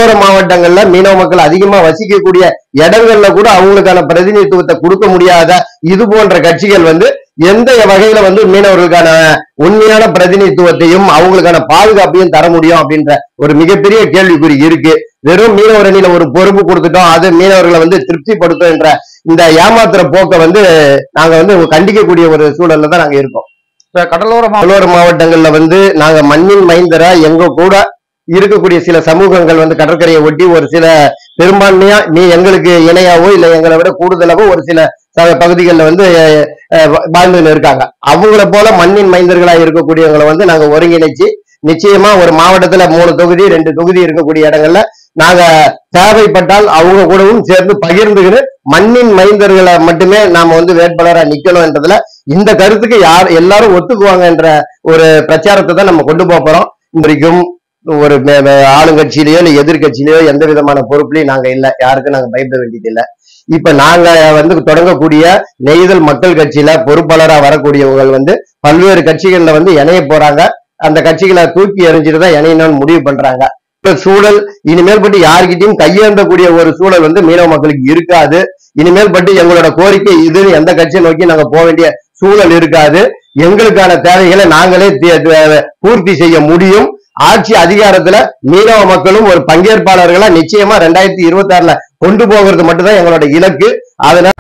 கடலோர மாவட்டங்கள்ல மீனவ மக்கள் அதிகமா வசிக்கக்கூடிய இடங்கள்ல கூட அவங்களுக்கான பிரதிநிதித்துவத்தை கொடுக்க முடியாத இது போன்ற கட்சிகள் வந்து எந்த வகையில வந்து மீனவர்களுக்கான உண்மையான பிரதிநிதித்துவத்தையும் அவங்களுக்கான பாதுகாப்பையும் தர முடியும் அப்படின்ற ஒரு மிகப்பெரிய கேள்விக்குறி இருக்கு வெறும் மீனவர் அணியில ஒரு பொறுப்பு கொடுத்துட்டோம் அது மீனவர்களை வந்து திருப்திப்படுத்தும் என்ற இந்த ஏமாத்துற போக்கை வந்து நாங்க வந்து கண்டிக்கக்கூடிய ஒரு சூழல்ல தான் நாங்க இருக்கோம் இப்ப கடலோர மாவட்ட கடலோர மாவட்டங்கள்ல வந்து நாங்க மண்ணின் மைந்தரா எங்க கூட இருக்கக்கூடிய சில சமூகங்கள் வந்து கடற்கரையை ஒட்டி ஒரு சில பெரும்பான்மையா நீ எங்களுக்கு இணையாவோ இல்ல எங்களை விட கூடுதலாவோ ஒரு சில ச- பகுதிகளில் வந்து அஹ், வா- வாழ்ந்துன்னு இருக்காங்க அவங்கள போல மண்ணின் மைந்தர்களா இருக்கக்கூடியவங்களை வந்து நாங்க ஒருங்கிணைச்சு நிச்சயமா ஒரு மாவட்டத்துல மூணு தொகுதி ரெண்டு தொகுதி இருக்கக்கூடிய இடங்கள்ல நாங்க தேவைப்பட்டால் அவங்க கூடவும் சேர்ந்து பகிர்ந்துக்கிட்டு மண்ணின் மைந்தர்களை மட்டுமே நாம வந்து வேட்பாளரா நிக்கணும்ன்றதுல இந்த கருத்துக்கு யார் எல்லாரும் ஒத்துக்குவாங்கன்ற ஒரு பிரச்சாரத்தை தான் நம்ம கொண்டு போக போறோம் இன்றைக்கும் ஒரு மே- மே- ஆளுங்கட்சியிலயோ இல்ல எதிர்கட்சியிலயோ எந்த விதமான பொறுப்புலையும் நாங்க இல்ல யாருக்கும் நாங்க பயப்பட வேண்டியது இல்ல இப்ப நாங்க வந்து தொடங்கக்கூடிய நெய்தல் மக்கள் கட்சியில பொறுப்பாளரா வரக்கூடியவங்க வந்து பல்வேறு கட்சிகள்ல வந்து இணைய போறாங்க அந்த கட்சிகளை தூக்கி எறிஞ்சிட்டு தான் இணையணும்னு முடிவு பண்றாங்க இப்ப சூழல் இனிமேல் பட்டு யார்கிட்டயும் கையேந்தக்கூடிய ஒரு சூழல் வந்து மீனவ மக்களுக்கு இருக்காது இனிமேல் பட்டு எங்களோட கோரிக்கை இது எந்த கட்சியை நோக்கி நாங்க போக வேண்டிய சூழல் இருக்காது எங்களுக்கான தேவைகளை நாங்களே தி- தி- பூர்த்தி செய்ய முடியும் ஆட்சி அதிகாரத்துல மீனவ மக்களும் ஒரு பங்கேற்பாளர்களா நிச்சயமா ரெண்டாயிரத்தி இருபத்தி ஆறுல கொண்டு போகிறது மட்டும்தான் எங்களோட இலக்கு அதனால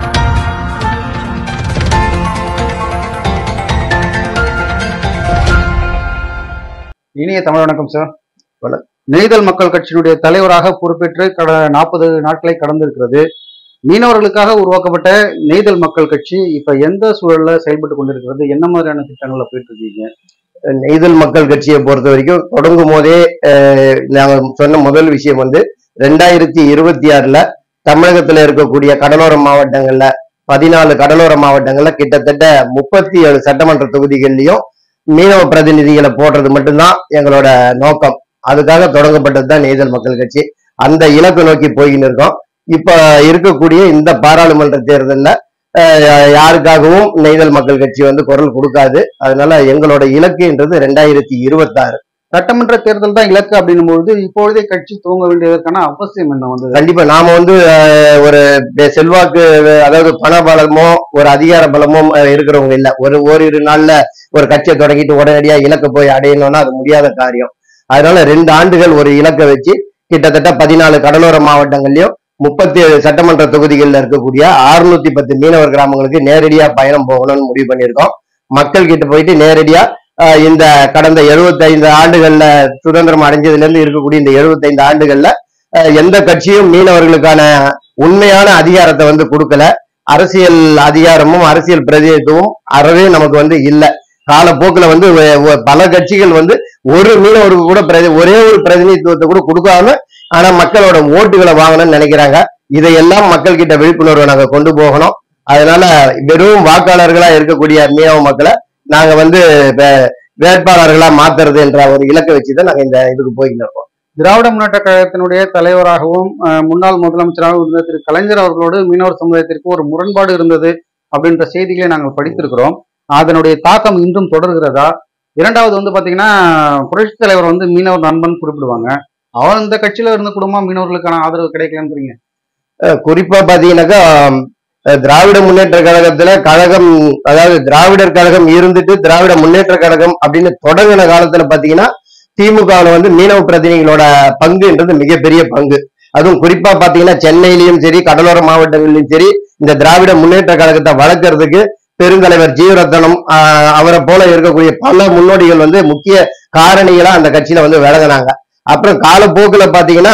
இனிய தமிழ் வணக்கம் சார் வணக்கம். நெய்தல் மக்கள் கட்சியினுடைய தலைவராக பொறுப்பேற்று கட நாற்பது நாட்களை கடந்திருக்கிறது மீனவர்களுக்காக உருவாக்கப்பட்ட நெய்தல் மக்கள் கட்சி இப்ப எந்த சூழல்ல செயல்பட்டு கொண்டிருக்கிறது என்ன மாதிரியான திட்டங்கள்ல போயிட்டு இருக்கீங்க நெய்தல் மக்கள் கட்சியை பொறுத்த வரைக்கும் தொடங்கும் போதே அஹ், நாங்க சொன்ன முதல் விஷயம் வந்து ரெண்டாயிரத்தி இருபத்தி ஆறுல தமிழகத்துல இருக்கக்கூடிய கடலோர மாவட்டங்கள்ல பதினாலு கடலோர மாவட்டங்கள்ல கிட்டத்தட்ட முப்பத்தி ஏழு சட்டமன்ற தொகுதிகள்லயும் மீனவ பிரதிநிதிகளை போடுறது மட்டும்தான் எங்களோட நோக்கம் அதுக்காக தொடங்கப்பட்டது தான் நெய்தல் மக்கள் கட்சி அந்த இலக்கு நோக்கி போயின்னு இருக்கோம் இப்ப இருக்கக்கூடிய இந்த பாராளுமன்ற தேர்தல்ல அஹ், யாருக்காகவும் நெய்தல் மக்கள் கட்சி வந்து குரல் கொடுக்காது அதனால எங்களோட இலக்குன்றது ரெண்டாயிரத்தி இருபத்தாறு சட்டமன்ற தேர்தல் தான் இலக்கு அப்படின்னும் பொழுது இப்பொழுதே கட்சி துவங்க வேண்டியதற்கான அவசியம் என்ன வந்தது கண்டிப்பா நாம வந்து அஹ், ஒரு பெ- செல்வாக்கு அதாவது பண பலமோ ஒரு அதிகார பலமோ அஹ், இருக்கிறவங்க இல்ல ஒரு ஓரிரு நாள்ல ஒரு கட்சியை தொடங்கிட்டு உடனடியா இலக்க போய் அடையணும்னா அது முடியாத காரியம் அதனால ரெண்டு ஆண்டுகள் ஒரு இலக்கை வச்சு கிட்டத்தட்ட பதினாலு கடலோர மாவட்டங்கள்லயும் முப்பத்தி ஏழு சட்டமன்ற தொகுதிகளில் இருக்கக்கூடிய 610 பத்து மீனவர் கிராமங்களுக்கு நேரடியா பயணம் போகணும்னு முடிவு பண்ணியிருக்கோம் மக்கள் கிட்ட போயிட்டு நேரடியா அஹ், இந்த கடந்த 75 ஆண்டுகள்ல சுதந்திரம் அடைஞ்சதுல இருந்து இருக்கக்கூடிய இந்த 75 ஆண்டுகள்ல அஹ், எந்த கட்சியும் மீனவர்களுக்கான உண்மையான அதிகாரத்தை வந்து கொடுக்கல அரசியல் அதிகாரமும் அரசியல் பிரதிநிதித்துவம் அறவே நமக்கு வந்து இல்ல காலப்போக்குல வந்து ஒ- ஒ- பல கட்சிகள் வந்து ஒரு மீனவருக்கு கூட பிரதி- ஒரே ஒரு பிரதிநிதித்துவத்தை கூட கொடுக்காம ஆனா மக்களோட ஓட்டுகளை வாங்கணும்னு நினைக்கிறாங்க இதையெல்லாம் மக்கள் கிட்ட விழிப்புணர்வை நாங்க கொண்டு போகணும் அதனால வெறும் வாக்காளர்களா இருக்கக்கூடிய மீனவ மக்களை நாங்க வந்து வே- வேட்பாளர்களா மாத்துறது என்ற ஒரு இலக்கை வச்சுதான் நாங்க இந்த இதுக்கு போய்கிட்டு இருக்கோம் திராவிட முன்னேற்ற கழகத்தினுடைய தலைவராகவும் அஹ், முன்னாள் முதலமைச்சராகவும் இருந்த திரு கலைஞர் அவர்களோடு மீனவர் சமுதாயத்திற்கு ஒரு முரண்பாடு இருந்தது அப்படின்ற செய்திகளை நாங்கள் படித்திருக்கிறோம் அதனுடைய தாக்கம் இன்றும் தொடர்கிறதா இரண்டாவது வந்து பாத்தீங்கன்னா புரட்சி தலைவர் வந்து மீனவர் நண்பன் குறிப்பிடுவாங்க அவர் இந்த கட்சியில இருந்த குடும்பம் மீனவர்களுக்கான ஆதரவு கிடைக்கலன்றீங்க அஹ் குறிப்பா பாத்தீங்கன்னாக்கா அஹ் திராவிட முன்னேற்ற கழகத்துல கழகம் அதாவது திராவிடர் கழகம் இருந்துட்டு திராவிட முன்னேற்ற கழகம் அப்படின்னு தொடங்கின காலத்துல பாத்தீங்கன்னா திமுகவுல வந்து மீனவ பிரதிநிதிகளோட பங்குன்றது மிகப்பெரிய பங்கு அதுவும் குறிப்பா பாத்தீங்கன்னா சென்னையிலயும் சரி கடலோர மாவட்டங்களிலும் சரி இந்த திராவிட முன்னேற்ற கழகத்தை வளர்க்கறதுக்கு பெருந்தலைவர் ஜீவரத்தனம் ஆஹ் அவரை போல இருக்கக்கூடிய பல முன்னோடிகள் வந்து முக்கிய காரணிகளா அந்த கட்சியில வந்து விளங்குனாங்க அப்புறம் காலப்போக்குல பாத்தீங்கன்னா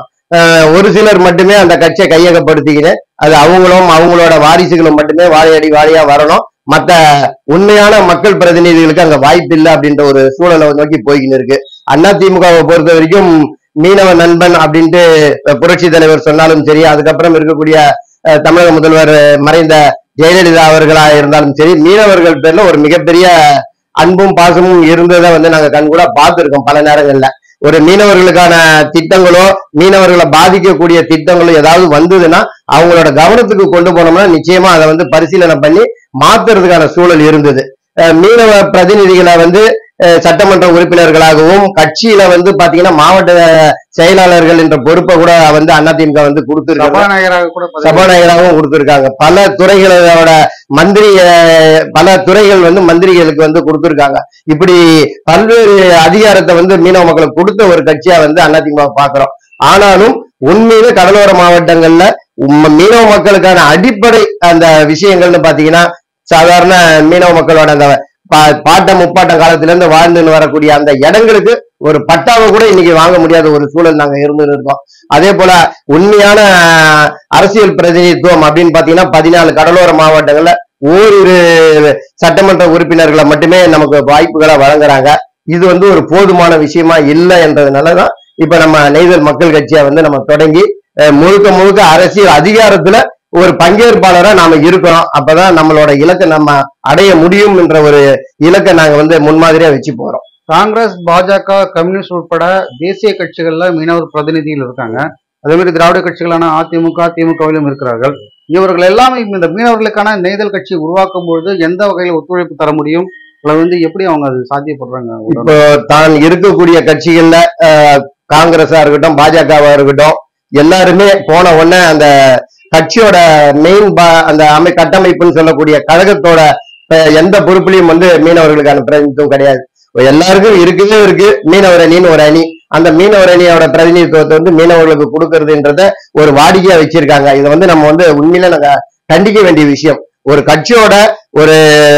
ஆஹ் ஒரு சிலர் மட்டுமே அந்த கட்சியை கையகப்படுத்திக்கிட்டு அது அவங்களும் அவங்களோட வாரிசுகளும் மட்டுமே வாழையடி வாழையா வரணும் மத்த உண்மையான மக்கள் பிரதிநிதிகளுக்கு அங்க வாய்ப்பு இல்லை அப்படின்ற ஒரு சூழலை நோக்கி போய்கின்னு இருக்கு அண்ணா திமுகவை பொறுத்த வரைக்கும் மீனவ நண்பன் அப்படின்ட்டு புரட்சி தலைவர் சொன்னாலும் சரி அதுக்கப்புறம் இருக்கக்கூடிய அஹ், தமிழக முதல்வர் மறைந்த ஜெயலலிதா அவர்களா இருந்தாலும் சரி மீனவர்கள் பேர்ல ஒரு மிகப்பெரிய அன்பும் பாசமும் இருந்ததை வந்து நாங்க கண்கூட பார்த்திருக்கோம் பல நேரங்கள்ல ஒரு மீனவர்களுக்கான திட்டங்களோ மீனவர்களை பாதிக்கக்கூடிய திட்டங்களோ ஏதாவது வந்ததுன்னா அவங்களோட கவனத்துக்கு கொண்டு போனோம்னா நிச்சயமா அதை வந்து பரிசீலனை பண்ணி மாத்துறதுக்கான சூழல் இருந்தது அஹ் மீனவ பிரதிநிதிகளை வந்து அஹ், சட்டமன்ற உறுப்பினர்களாகவும் கட்சியில வந்து பாத்தீங்கன்னா மாவட்ட செயலாளர்கள் என்ற பொறுப்பை கூட வந்து அதிமுக வந்து கொடுத்துருக்காங்க சபாநாயகராக கூட பதவி- சபாநாயகராகவும் கொடுத்திருக்காங்க பல துறைகளோட மந்திரி அஹ், பல துறைகள் வந்து மந்திரிகளுக்கு வந்து கொடுத்திருக்காங்க இப்படி பல்வேறு அதிகாரத்தை வந்து மீனவ மக்களுக்கு கொடுத்த ஒரு கட்சியா வந்து அதிமுக பாக்குறோம் ஆனாலும் உண்மையிலே கடலோர மாவட்டங்கள்ல உம்ம- மீனவ மக்களுக்கான அடிப்படை அந்த விஷயங்கள்னு பாத்தீங்கன்னா சாதாரண மீனவ மக்களோட அந்த பா- பாட்டம் முப்பாட்டம் காலத்துல இருந்து வாழ்ந்துன்னு வரக்கூடிய அந்த இடங்களுக்கு ஒரு பட்டாவை கூட இன்னைக்கு வாங்க முடியாத ஒரு சூழல் நாங்க இருந்து இருக்கோம் அதே போல உண்மையான அஹ், அரசியல் பிரதிநிதித்துவம் அப்படின்னு பாத்தீங்கன்னா பதினாலு கடலோர மாவட்டங்கள்ல ஓரிரு சட்டமன்ற உறுப்பினர்களை மட்டுமே நமக்கு வாய்ப்புகளை வழங்குறாங்க இது வந்து ஒரு போதுமான விஷயமா இல்லை என்றதுனாலதான் இப்ப நம்ம நெய்தல் மக்கள் கட்சியா வந்து நம்ம தொடங்கி அஹ், முழுக்க முழுக்க அரசியல் அதிகாரத்துல ஒரு பங்கேற்பாளரா நாம இருக்கிறோம் அப்பதான் நம்மளோட இலக்கை நம்ம அடைய முடியும் என்ற ஒரு இலக்கை நாங்க வந்து முன்மாதிரியா வச்சு போறோம் காங்கிரஸ் பாஜக கம்யூனிஸ்ட் உட்பட தேசிய கட்சிகள்ல மீனவர் பிரதிநிதிகள் இருக்காங்க அதே மாதிரி திராவிட கட்சிகளான அதிமுக திமுகவிலும் இருக்கிறார்கள் இவர்கள் எல்லாமே இந்த மீனவர்களுக்கான நெய்தல் கட்சி உருவாக்கும் பொழுது எந்த வகையில் ஒத்துழைப்பு தர முடியும் அல்லது வந்து எப்படி அவங்க அது சாத்தியப்படுறாங்க இப்போ தான் இருக்கக்கூடிய கட்சிகள்ல அஹ், காங்கிரஸா இருக்கட்டும் பாஜகவா இருக்கட்டும் எல்லாருமே போன உடனே அந்த கட்சியோட மெயின் அந்த அமை கட்டமைப்புன்னு சொல்லக்கூடிய கழகத்தோட அஹ், எந்த பொறுப்புலையும் வந்து மீனவர்களுக்கான பிரதிநிதித்துவம் கிடையாது எல்லாருக்கும் இருக்கவே இருக்கு மீனவர் அணின்னு ஒரு அணி அந்த மீனவர் அணியோட பிரதிநிதித்துவத்தை வந்து மீனவர்களுக்கு கொடுக்கறதுன்றத ஒரு வாடிக்கையா வச்சிருக்காங்க இதை வந்து நம்ம வந்து உண்மையில நாங்க கண்டிக்க வேண்டிய விஷயம் ஒரு கட்சியோட ஒரு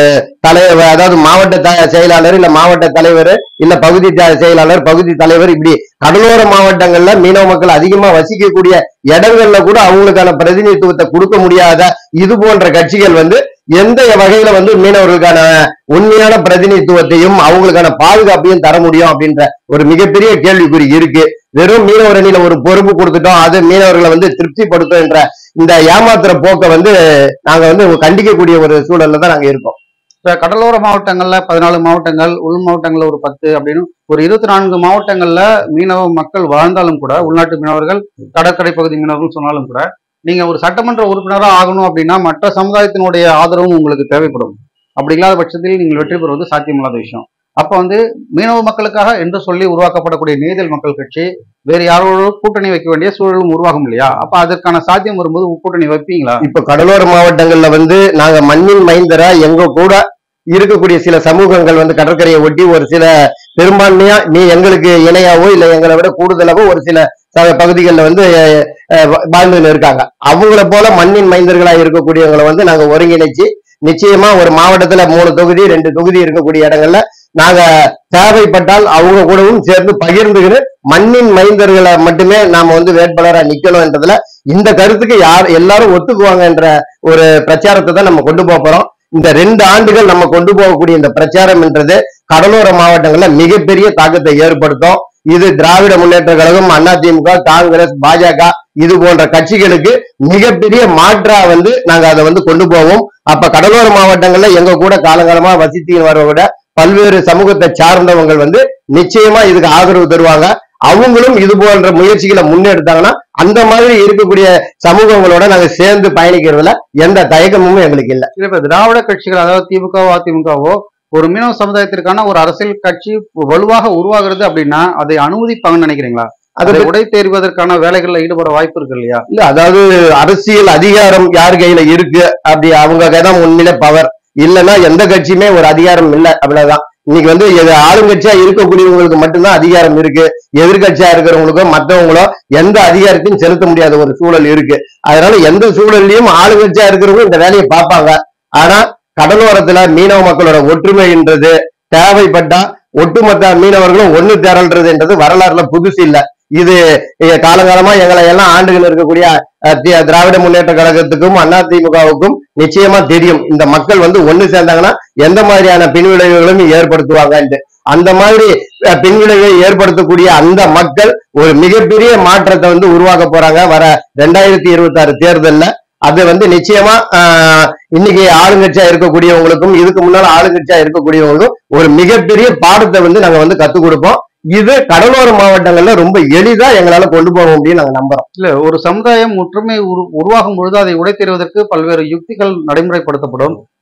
தலைவர் அதாவது மாவட்ட த- செயலாளர் இல்ல மாவட்ட தலைவர் இல்ல பகுதி த- செயலாளர் பகுதி தலைவர் இப்படி கடலோர மாவட்டங்கள்ல மீனவ மக்கள் அதிகமா வசிக்கக்கூடிய இடங்கள்ல கூட அவங்களுக்கான பிரதிநிதித்துவத்தை கொடுக்க முடியாத இது போன்ற கட்சிகள் வந்து எந்த வகையில வந்து மீனவர்களுக்கான உண்மையான பிரதிநிதித்துவத்தையும் அவங்களுக்கான பாதுகாப்பையும் தர முடியும் அப்படின்ற ஒரு மிகப்பெரிய கேள்விக்குறி இருக்கு வெறும் மீனவர் அணியில ஒரு பொறுப்பு கொடுத்துட்டோம் அது மீனவர்களை வந்து திருப்திப்படுத்தும் என்ற இந்த ஏமாத்துற போக்கை வந்து நாங்க வந்து கண்டிக்கக்கூடிய ஒரு சூழல்ல தான் நாங்க இருக்கோம் இப்ப கடலோர மாவட்டங்கள்ல பதினாலு மாவட்டங்கள் உள் மாவட்டங்கள்ல ஒரு பத்து அப்படின்னு ஒரு இருபத்தி நான்கு மாவட்டங்கள்ல மீனவ மக்கள் வாழ்ந்தாலும் கூட உள்நாட்டு மீனவர்கள் கடற்கரை பகுதி மீனவர்கள் சொன்னாலும் கூட நீங்க ஒரு சட்டமன்ற உறுப்பினரா ஆகணும் அப்படின்னா மற்ற சமுதாயத்தினுடைய ஆதரவும் உங்களுக்கு தேவைப்படும் அப்படி இல்லாத பட்சத்தில் நீங்கள் வெற்றி பெறுவது சாத்தியமில்லாத விஷயம் அப்ப வந்து மீனவ மக்களுக்காக என்று சொல்லி உருவாக்கப்படக்கூடிய நெய்தல் மக்கள் கட்சி வேறு யாரோட கூட்டணி வைக்க வேண்டிய சூழலும் உருவாகும் இல்லையா அப்ப அதற்கான சாத்தியம் வரும்போது கூட்டணி வைப்பீங்களா இப்ப கடலோர மாவட்டங்கள்ல வந்து நாங்க மண்ணின் மைந்தரா எங்க கூட இருக்கக்கூடிய சில சமூகங்கள் வந்து கடற்கரையை ஒட்டி ஒரு சில பெரும்பான்மையா நீ எங்களுக்கு இணையாவோ இல்ல எங்களை விட கூடுதலாவோ ஒரு சில ச- பகுதிகள்ல வந்து அஹ், வா- வாழ்ந்துன்னு இருக்காங்க அவங்கள போல மண்ணின் மைந்தர்களா இருக்கக்கூடியவங்களை வந்து நாங்க ஒருங்கிணைச்சு நிச்சயமா ஒரு மாவட்டத்துல மூணு தொகுதி ரெண்டு தொகுதி இருக்கக்கூடிய இடங்கள்ல நாங்க தேவைப்பட்டால் அவங்க கூடவும் சேர்ந்து பகிர்ந்துக்கிட்டு மண்ணின் மைந்தர்களை மட்டுமே நாம வந்து வேட்பாளரா நிக்கணும்ன்றதுல இந்த கருத்துக்கு யார் எல்லாரும் ஒத்துக்குவாங்கன்ற ஒரு பிரச்சாரத்தை தான் நம்ம கொண்டு போக போறோம் இந்த ரெண்டு ஆண்டுகள் நம்ம கொண்டு போகக்கூடிய இந்த பிரச்சாரம்ன்றது கடலோர மாவட்டங்கள்ல மிகப்பெரிய தாக்கத்தை ஏற்படுத்தும் இது திராவிட முன்னேற்ற கழகம் அதிமுக காங்கிரஸ் பாஜக இது போன்ற கட்சிகளுக்கு மிகப்பெரிய மாற்றா வந்து நாங்க அதை வந்து கொண்டு போவோம் அப்ப கடலோர மாவட்டங்கள்ல எங்க கூட காலங்காலமா வசித்து வரவிட பல்வேறு சமூகத்தை சார்ந்தவங்க வந்து நிச்சயமா இதுக்கு ஆதரவு தருவாங்க அவங்களும் இது போன்ற முயற்சிகளை முன்னெடுத்தாங்கன்னா அந்த மாதிரி இருக்கக்கூடிய சமூகங்களோட நாங்க சேர்ந்து பயணிக்கிறதுல எந்த தயக்கமும் எங்களுக்கு இல்லை இல்ல இப்ப திராவிட கட்சிகள் அதாவது திமுகவோ அதிமுகவோ ஒரு மீனவ சமுதாயத்திற்கான ஒரு அரசியல் கட்சி வலுவாக உருவாகிறது அப்படின்னா அதை அனுமதிப்பாங்கன்னு நினைக்கிறீங்களா அதை அதை உடை தேர்வதற்கான வேலைகள்ல ஈடுபட வாய்ப்பு இருக்கு இல்லையா இல்ல அதாவது அரசியல் அதிகாரம் யார் கையில இருக்கு அப்படி அவங்க கைதான் உண்மையில பவர் இல்லைன்னா எந்த கட்சியுமே ஒரு அதிகாரம் இல்லை அவ்வளவுதான் இன்னைக்கு வந்து எது ஆளுங்கட்சியா இருக்கக்கூடியவங்களுக்கு மட்டும்தான் அதிகாரம் இருக்கு எதிர்கட்சியா இருக்கிறவங்களுக்கோ மற்றவங்களோ எந்த அதிகாரத்தையும் செலுத்த முடியாத ஒரு சூழல் இருக்கு அதனால எந்த சூழல்லையும் ஆளுங்கட்சியா இருக்கிறவங்க இந்த வேலையை பார்ப்பாங்க ஆனா கடலோரத்துல மீனவ மக்களோட ஒற்றுமைன்றது தேவைப்பட்டா ஒட்டுமொத்த மீனவர்களும் ஒண்ணு திரள்றதுன்றது வரலாறுல புதுசு இல்ல இது இங்க காலங்காலமா எங்களை எல்லாம் ஆண்டுகள் இருக்கக்கூடிய அஹ், தி- திராவிட முன்னேற்ற கழகத்துக்கும் அதிமுகவுக்கும் நிச்சயமா தெரியும் இந்த மக்கள் வந்து ஒண்ணு சேர்ந்தாங்கன்னா எந்த மாதிரியான பின்விளைவுகளும் ஏற்படுத்துவாங்கன்ட்டு அந்த மாதிரி அஹ், பின்விளைவை ஏற்படுத்தக்கூடிய அந்த மக்கள் ஒரு மிகப்பெரிய மாற்றத்தை வந்து உருவாக்க போறாங்க வர ரெண்டாயிரத்தி இருபத்தி ஆறு தேர்தல்ல அது வந்து நிச்சயமா ஆஹ், இன்னைக்கு ஆளுங்கட்சியா இருக்கக்கூடியவங்களுக்கும் இதுக்கு முன்னால ஆளுங்கட்சியா இருக்கக்கூடியவங்களுக்கும் ஒரு மிகப்பெரிய பாடத்தை வந்து நாங்க வந்து கத்துக் கொடுப்போம் இது கடலோர மாவட்டங்கள்ல ரொம்ப எளிதா எங்களால கொண்டு போக முடியும் நாங்க நம்புறோம் இல்ல ஒரு சமுதாயம் ஒற்றுமை உரு- உருவாகும் பொழுது அதை உடை தேர்வதற்கு பல்வேறு யுக்திகள் நடைமுறைப்படுத்தப்படும்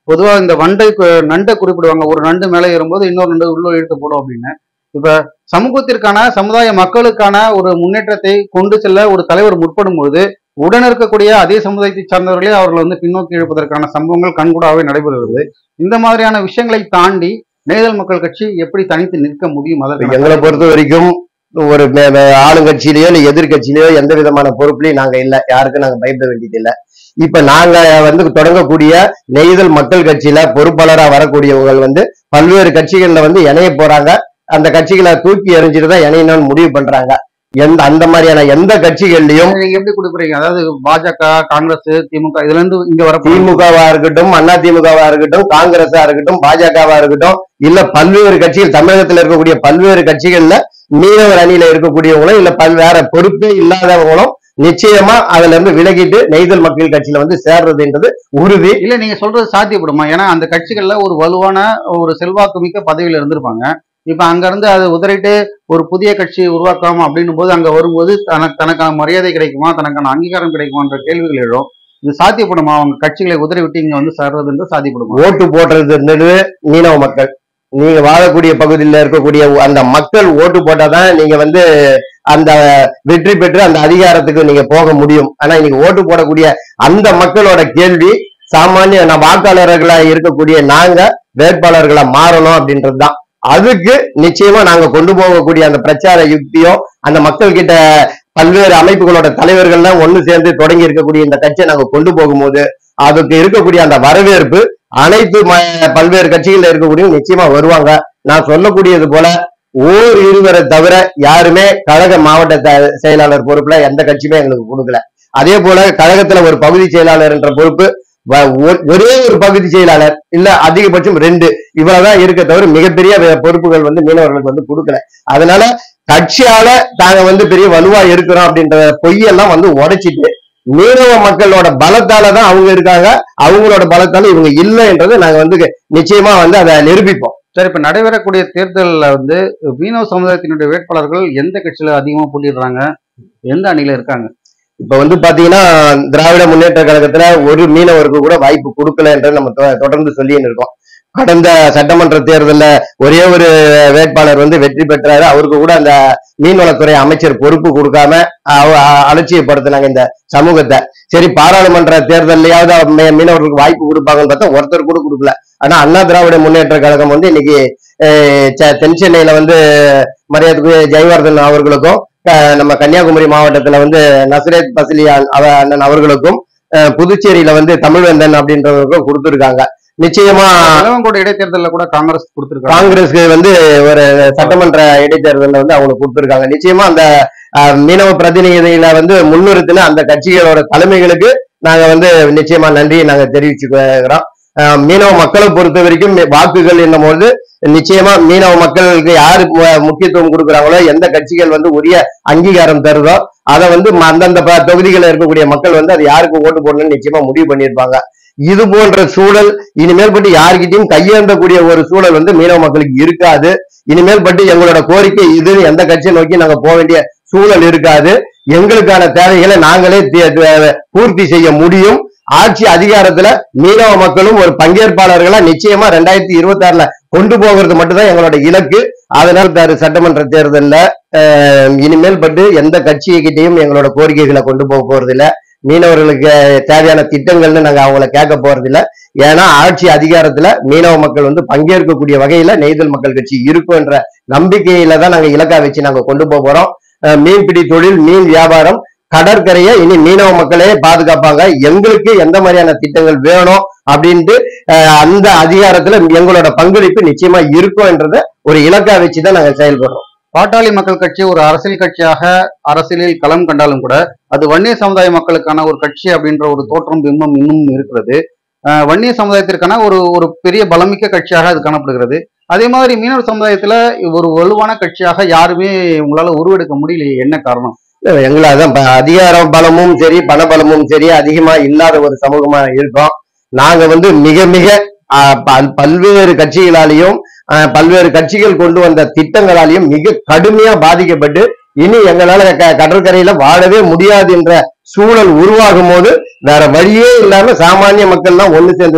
பொதுவா இந்த வண்டை கு- நண்டை குறிப்பிடுவாங்க ஒரு நண்டு மேலே ஏறும்போது இன்னொரு நண்டு உள்ள இழுத்து போடும் அப்படின்னு இப்ப சமூகத்திற்கான சமுதாய மக்களுக்கான ஒரு முன்னேற்றத்தை கொண்டு செல்ல ஒரு தலைவர் முற்படும் போது உடன் இருக்கக்கூடிய அதே சமுதாயத்தை சார்ந்தவர்களே அவர்களை வந்து பின்னோக்கி இழுப்பதற்கான சம்பவங்கள் கண்கூடாவே நடைபெறுகிறது இந்த மாதிரியான விஷயங்களை தாண்டி நெய்தல் மக்கள் கட்சி எப்படி தனித்து நிற்க முடியும் அதற்கு எங்களை பொறுத்த வரைக்கும் ஒரு மே- மே- ஆளுங்கட்சியிலயோ இல்ல எதிர்கட்சியிலயோ எந்த விதமான பொறுப்புலையும் நாங்க இல்ல யாருக்கும் நாங்க பயப்பட வேண்டியது இல்ல இப்ப நாங்க வந்து தொடங்கக்கூடிய நெய்தல் மக்கள் கட்சியில பொறுப்பாளரா வரக்கூடியவங்க வந்து பல்வேறு கட்சிகள்ல வந்து இணைய போறாங்க அந்த கட்சிகளை தூக்கி எறிஞ்சிட்டு தான் இணையணும்னு முடிவு பண்றாங்க எந்த அந்த மாதிரியான எந்த கட்சிகள்லயும் நீங்க எப்படி கொடுக்குறீங்க அதாவது பாஜக காங்கிரஸ் திமுக இதுல இருந்து இங்க வர திமுகவா இருக்கட்டும் அண்ணா திமுகவா இருக்கட்டும் காங்கிரஸா இருக்கட்டும் பாஜகவா இருக்கட்டும் இல்ல பல்வேறு கட்சிகள் தமிழகத்துல இருக்கக்கூடிய பல்வேறு கட்சிகள்ல மீனவர் அணியில இருக்கக்கூடியவங்களும் இல்ல பல்வேறு பொறுப்பே இல்லாதவங்களும் நிச்சயமா அதுல இருந்து விலகிட்டு நெய்தல் மக்கள் கட்சியில வந்து சேர்றதுன்றது உறுதி இல்ல நீங்க சொல்றது சாத்தியப்படுமா ஏன்னா அந்த கட்சிகள்ல ஒரு வலுவான ஒரு செல்வாக்கு மிக்க பதவியில இருந்திருப்பாங்க இப்ப அங்க இருந்து அதை உதறிட்டு ஒரு புதிய கட்சி உருவாக்காம அப்படின்னும் போது அங்க வரும்போது தனக்கு தனக்கான மரியாதை கிடைக்குமா தனக்கான அங்கீகாரம் கிடைக்குமான்ற கேள்விகள் எழும் இது சாத்தியப்படுமா அவங்க கட்சிகளை உதறி விட்டு இங்க வந்து சேர்றதுன்றது சாத்தியப்படுமா ஓட்டு போடுறது மீனவ மக்கள் நீங்க வாழக்கூடிய பகுதியில் இருக்கக்கூடிய அந்த மக்கள் ஓட்டு போட்டாதான் நீங்க வந்து அந்த வெற்றி பெற்று அந்த அதிகாரத்துக்கு நீங்க போக முடியும் ஆனா இன்னைக்கு ஓட்டு போடக்கூடிய அந்த மக்களோட கேள்வி சாமானிய நான் வாக்காளர்களா இருக்கக்கூடிய நாங்க வேட்பாளர்களா மாறணும் அப்படின்றதுதான் அதுக்கு நிச்சயமா நாங்க கொண்டு போகக்கூடிய அந்த பிரச்சார யுக்தியும் அந்த மக்கள் கிட்ட பல்வேறு அமைப்புகளோட தலைவர்கள்லாம் ஒண்ணு சேர்ந்து தொடங்கி இருக்கக்கூடிய இந்த கட்சியை நாங்க கொண்டு போகும்போது அதுக்கு இருக்கக்கூடிய அந்த வரவேற்பு அனைத்து ம- பல்வேறு கட்சிகள்ல இருக்கக்கூடிய நிச்சயமா வருவாங்க நான் சொல்லக்கூடியது போல ஓர் இருவரை தவிர யாருமே கழக மாவட்ட த- செயலாளர் பொறுப்புல எந்த கட்சியுமே எங்களுக்கு கொடுக்கல அதே போல கழகத்துல ஒரு பகுதி செயலாளர் என்ற பொறுப்பு வ- ஒ- ஒரே ஒரு பகுதி செயலாளர் இல்ல அதிகபட்சம் ரெண்டு இவ்வளவுதான் இருக்க தவிர மிகப்பெரிய வே- பொறுப்புகள் வந்து மீனவர்களுக்கு வந்து கொடுக்கல அதனால கட்சியால தாங்க வந்து பெரிய வலுவா இருக்கிறோம் அப்படின்ற பொய்யெல்லாம் வந்து உடைச்சிட்டு மீனவ மக்களோட பலத்தால தான் அவங்க இருக்காங்க அவங்களோட பலத்தால இவங்க இல்லைன்றதை நாங்க வந்து நிச்சயமா வந்து அதை நிரூபிப்போம் சரி இப்ப நடைபெறக்கூடிய தேர்தல்ல வந்து மீனவ சமுதாயத்தினுடைய வேட்பாளர்கள் எந்த கட்சியில அதிகமா புள்ளிடுறாங்க எந்த அணியில இருக்காங்க இப்ப வந்து பாத்தீங்கன்னா திராவிட முன்னேற்ற கழகத்துல ஒரு மீனவருக்கு கூட வாய்ப்பு கொடுக்கலன்றது நம்ம தொ- தொடர்ந்து சொல்லின்னு இருக்கோம் கடந்த சட்டமன்ற தேர்தல்ல ஒரே ஒரு வேட்பாளர் வந்து வெற்றி பெற்றாரு அவருக்கு கூட அந்த மீன்வளத்துறை அமைச்சர் பொறுப்பு கொடுக்காம அவ- அ- அலட்சியப்படுத்தினாங்க இந்த சமூகத்தை சரி பாராளுமன்ற தேர்தல்லையாவது அவர் மீ- மீனவர்களுக்கு வாய்ப்பு கொடுப்பாங்கன்னு பார்த்தா ஒருத்தர் கூட கொடுக்கல ஆனா அண்ணா திராவிட முன்னேற்ற கழகம் வந்து இன்னைக்கு அஹ், செ- தென் சென்னையில வந்து மரியாதைக்குரிய ஜெயவர்தன் அவர்களுக்கும் க- நம்ம கன்னியாகுமரி மாவட்டத்துல வந்து நசரேத் பசிலியான் அவ அண்ணன் அவர்களுக்கும் அஹ், புதுச்சேரியில வந்து தமிழ்வேந்தன் அப்படின்றவருக்கும் கொடுத்திருக்காங்க நிச்சயமா இளவங்கோட்டை இடைத்தேர்தல்ல கூட காங்கிரஸ் கொடுத்திருக்காங்க காங்கிரஸ்க்கு வந்து ஒரு சட்டமன்ற இடைத்தேர்தலில் வந்து அவங்க கொடுத்திருக்காங்க நிச்சயமா அந்த அஹ், மீனவ பிரதிநிதிகளை வந்து முன்னிறுத்தின அந்த கட்சிகளோட தலைமைகளுக்கு நாங்க வந்து நிச்சயமா நன்றியை நாங்க தெரிவிச்சுக்கிறோம் அஹ், மீனவ மக்களை பொறுத்த வரைக்கும் வாக்குகள் என்னும் போது நிச்சயமா மீனவ மக்களுக்கு யாரு மு- முக்கியத்துவம் கொடுக்குறாங்களோ எந்த கட்சிகள் வந்து உரிய அங்கீகாரம் தருதோ அதை வந்து ம- அந்தந்த ப- தொகுதிகளில் இருக்கக்கூடிய மக்கள் வந்து அது யாருக்கு ஓட்டு போடணும்னு நிச்சயமா முடிவு பண்ணியிருப்பாங்க இது போன்ற சூழல் இனிமேல் பட்டு யார்கிட்டயும் கையேந்தக்கூடிய ஒரு சூழல் வந்து மீனவ மக்களுக்கு இருக்காது இனிமேல் பட்டு எங்களோட கோரிக்கை இது எந்த கட்சியை நோக்கி நாங்க போக வேண்டிய சூழல் இருக்காது எங்களுக்கான தேவைகளை நாங்களே தி- தி- பூர்த்தி செய்ய முடியும் ஆட்சி அதிகாரத்துல மீனவ மக்களும் ஒரு பங்கேற்பாளர்களா நிச்சயமா ரெண்டாயிரத்தி இருபத்தி ஆறுல கொண்டு போகிறது மட்டும்தான் எங்களோட இலக்கு அதனால தாரு சட்டமன்ற தேர்தல்ல அஹ், இனிமேல் பட்டு எந்த கட்சிகிட்டையும் எங்களோட கோரிக்கைகளை கொண்டு போக போறது இல்ல மீனவர்களுக்கு தேவையான திட்டங்கள்னு நாங்க அவங்கள கேட்க போறது இல்ல ஏன்னா ஆட்சி அதிகாரத்துல மீனவ மக்கள் வந்து பங்கேற்கக்கூடிய வகையில நெய்தல் மக்கள் கட்சி இருக்கும் என்ற நம்பிக்கையில தான் நாங்க இலக்கா வச்சு நாங்க கொண்டு போக போறோம் அஹ் மீன்பிடி தொழில் மீன் வியாபாரம் கடற்கரையை இனி மீனவ மக்களே பாதுகாப்பாங்க எங்களுக்கு எந்த மாதிரியான திட்டங்கள் வேணும் அப்படின்ட்டு அஹ், அந்த அதிகாரத்துல எங்களோட பங்களிப்பு நிச்சயமா இருக்கும் என்றத ஒரு இலக்கா வச்சுதான் நாங்க செயல்படுறோம் பாட்டாளி மக்கள் கட்சி ஒரு அரசியல் கட்சியாக அரசியலில் களம் கண்டாலும் கூட அது வன்னிய சமுதாய மக்களுக்கான ஒரு கட்சி அப்படின்ற ஒரு தோற்றம் பிம்பம் இன்னும் இருக்கிறது அஹ் வன்னிய சமுதாயத்திற்கான ஒரு ஒரு பெரிய பலமிக்க கட்சியாக அது காணப்படுகிறது அதே மாதிரி மீனவர் சமுதாயத்துல ஒரு வலுவான கட்சியாக யாருமே உங்களால உருவெடுக்க முடியலையே என்ன காரணம் எங்களாதான் ப- அதிகாரம் பலமும் சரி பண பலமும் சரி அதிகமா இல்லாத ஒரு சமூகமா இருக்கோம் நாங்க வந்து மிக மிக ஆஹ், பல்- பல்வேறு கட்சிகளாலையும் ஆஹ், பல்வேறு கட்சிகள் கொண்டு வந்த திட்டங்களாலையும் மிக கடுமையா பாதிக்கப்பட்டு இனி எங்களால க- கடற்கரையில வாழவே முடியாது என்ற சூழல் உருவாகும் போது வேற வழியே இல்லாம சாமானிய மக்கள்லாம் ஒண்ணு சேர்ந்துதான்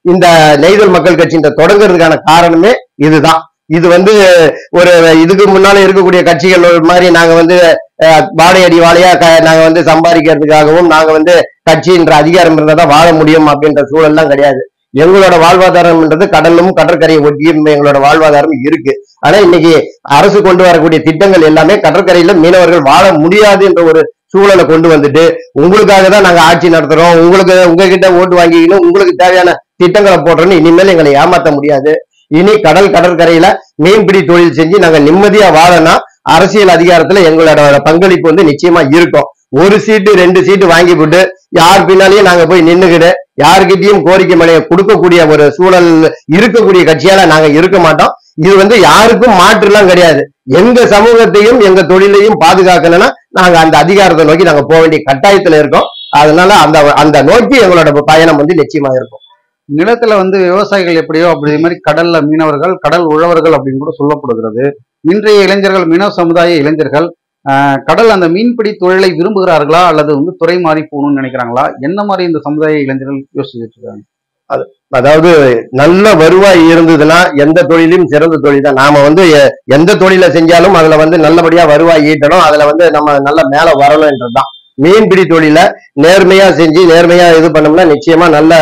இந்த நெய்தல் மக்கள் கட்சி இந்த தொடங்குறதுக்கான காரணமே இதுதான் இது வந்து ஒரு இதுக்கு முன்னால இருக்கக்கூடிய கட்சிகள் ஒரு மாதிரி நாங்க வந்து அஹ், வாடை அடி வாழையா க- நாங்க வந்து சம்பாதிக்கிறதுக்காகவும் நாங்க வந்து கட்சின்ற அதிகாரம் இருந்தா தான் வாழ முடியும் அப்படின்ற சூழல்லாம் கிடையாது எங்களோட வாழ்வாதாரம்ன்றது கடலும் கடற்கரையை ஒட்டியும் எங்களோட வாழ்வாதாரம் இருக்கு ஆனா இன்னைக்கு அரசு கொண்டு வரக்கூடிய திட்டங்கள் எல்லாமே கடற்கரையில மீனவர்கள் வாழ முடியாது என்ற ஒரு சூழலை கொண்டு வந்துட்டு உங்களுக்காக தான் நாங்க ஆட்சி நடத்துறோம் உங்களுக்கு உங்ககிட்ட ஓட்டு வாங்கிக்கணும் உங்களுக்கு தேவையான திட்டங்களை போடுறோம்னு இனிமேல் எங்களை ஏமாத்த முடியாது இனி கடல் கடற்கரையில மீன்பிடி தொழில் செஞ்சு நாங்க நிம்மதியா வாழனா அரசியல் அதிகாரத்துல எங்களோட பங்களிப்பு வந்து நிச்சயமா இருக்கும் ஒரு சீட்டு ரெண்டு சீட்டு வாங்கி போட்டு யார் பின்னாலேயும் நாங்க போய் நின்னுக்கிட்டு யாருக்கிட்டையும் கோரிக்கை மலையை கொடுக்கக்கூடிய ஒரு சூழல் இருக்கக்கூடிய கட்சியால நாங்க இருக்க மாட்டோம் இது வந்து யாருக்கும் மாற்றுலாம் கிடையாது எங்க சமூகத்தையும் எங்க தொழிலையும் பாதுகாக்கணும்னா நாங்க அந்த அதிகாரத்தை நோக்கி நாங்க போக வேண்டிய கட்டாயத்துல இருக்கோம் அதனால அந்த அந்த நோக்கி எங்களோட பயணம் வந்து நிச்சயமா இருக்கும் நிலத்துல வந்து விவசாயிகள் எப்படியோ அப்படி மாதிரி கடல்ல மீனவர்கள் கடல் உழவர்கள் அப்படின்னு கூட சொல்லப்படுகிறது இன்றைய இளைஞர்கள் மீனவ சமுதாய இளைஞர்கள் ஆஹ், கடல் அந்த மீன்பிடி தொழிலை விரும்புகிறார்களா அல்லது வந்து துறை மாறி போகணும்னு நினைக்கிறாங்களா என்ன மாதிரி இந்த சமுதாய இளைஞர்கள் யோசிச்சுட்டு இருக்காங்க அதாவது நல்ல வருவாய் இருந்ததுன்னா எந்த தொழிலும் சிறந்த தொழில் தான் நாம வந்து எ- எந்த தொழிலை செஞ்சாலும் அதுல வந்து நல்லபடியா வருவாய் ஈட்டணும் அதுல வந்து நம்ம நல்ல மேல வரணும்ன்றதுதான் மீன்பிடி தொழில நேர்மையா செஞ்சு நேர்மையா இது பண்ணோம்னா நிச்சயமா நல்ல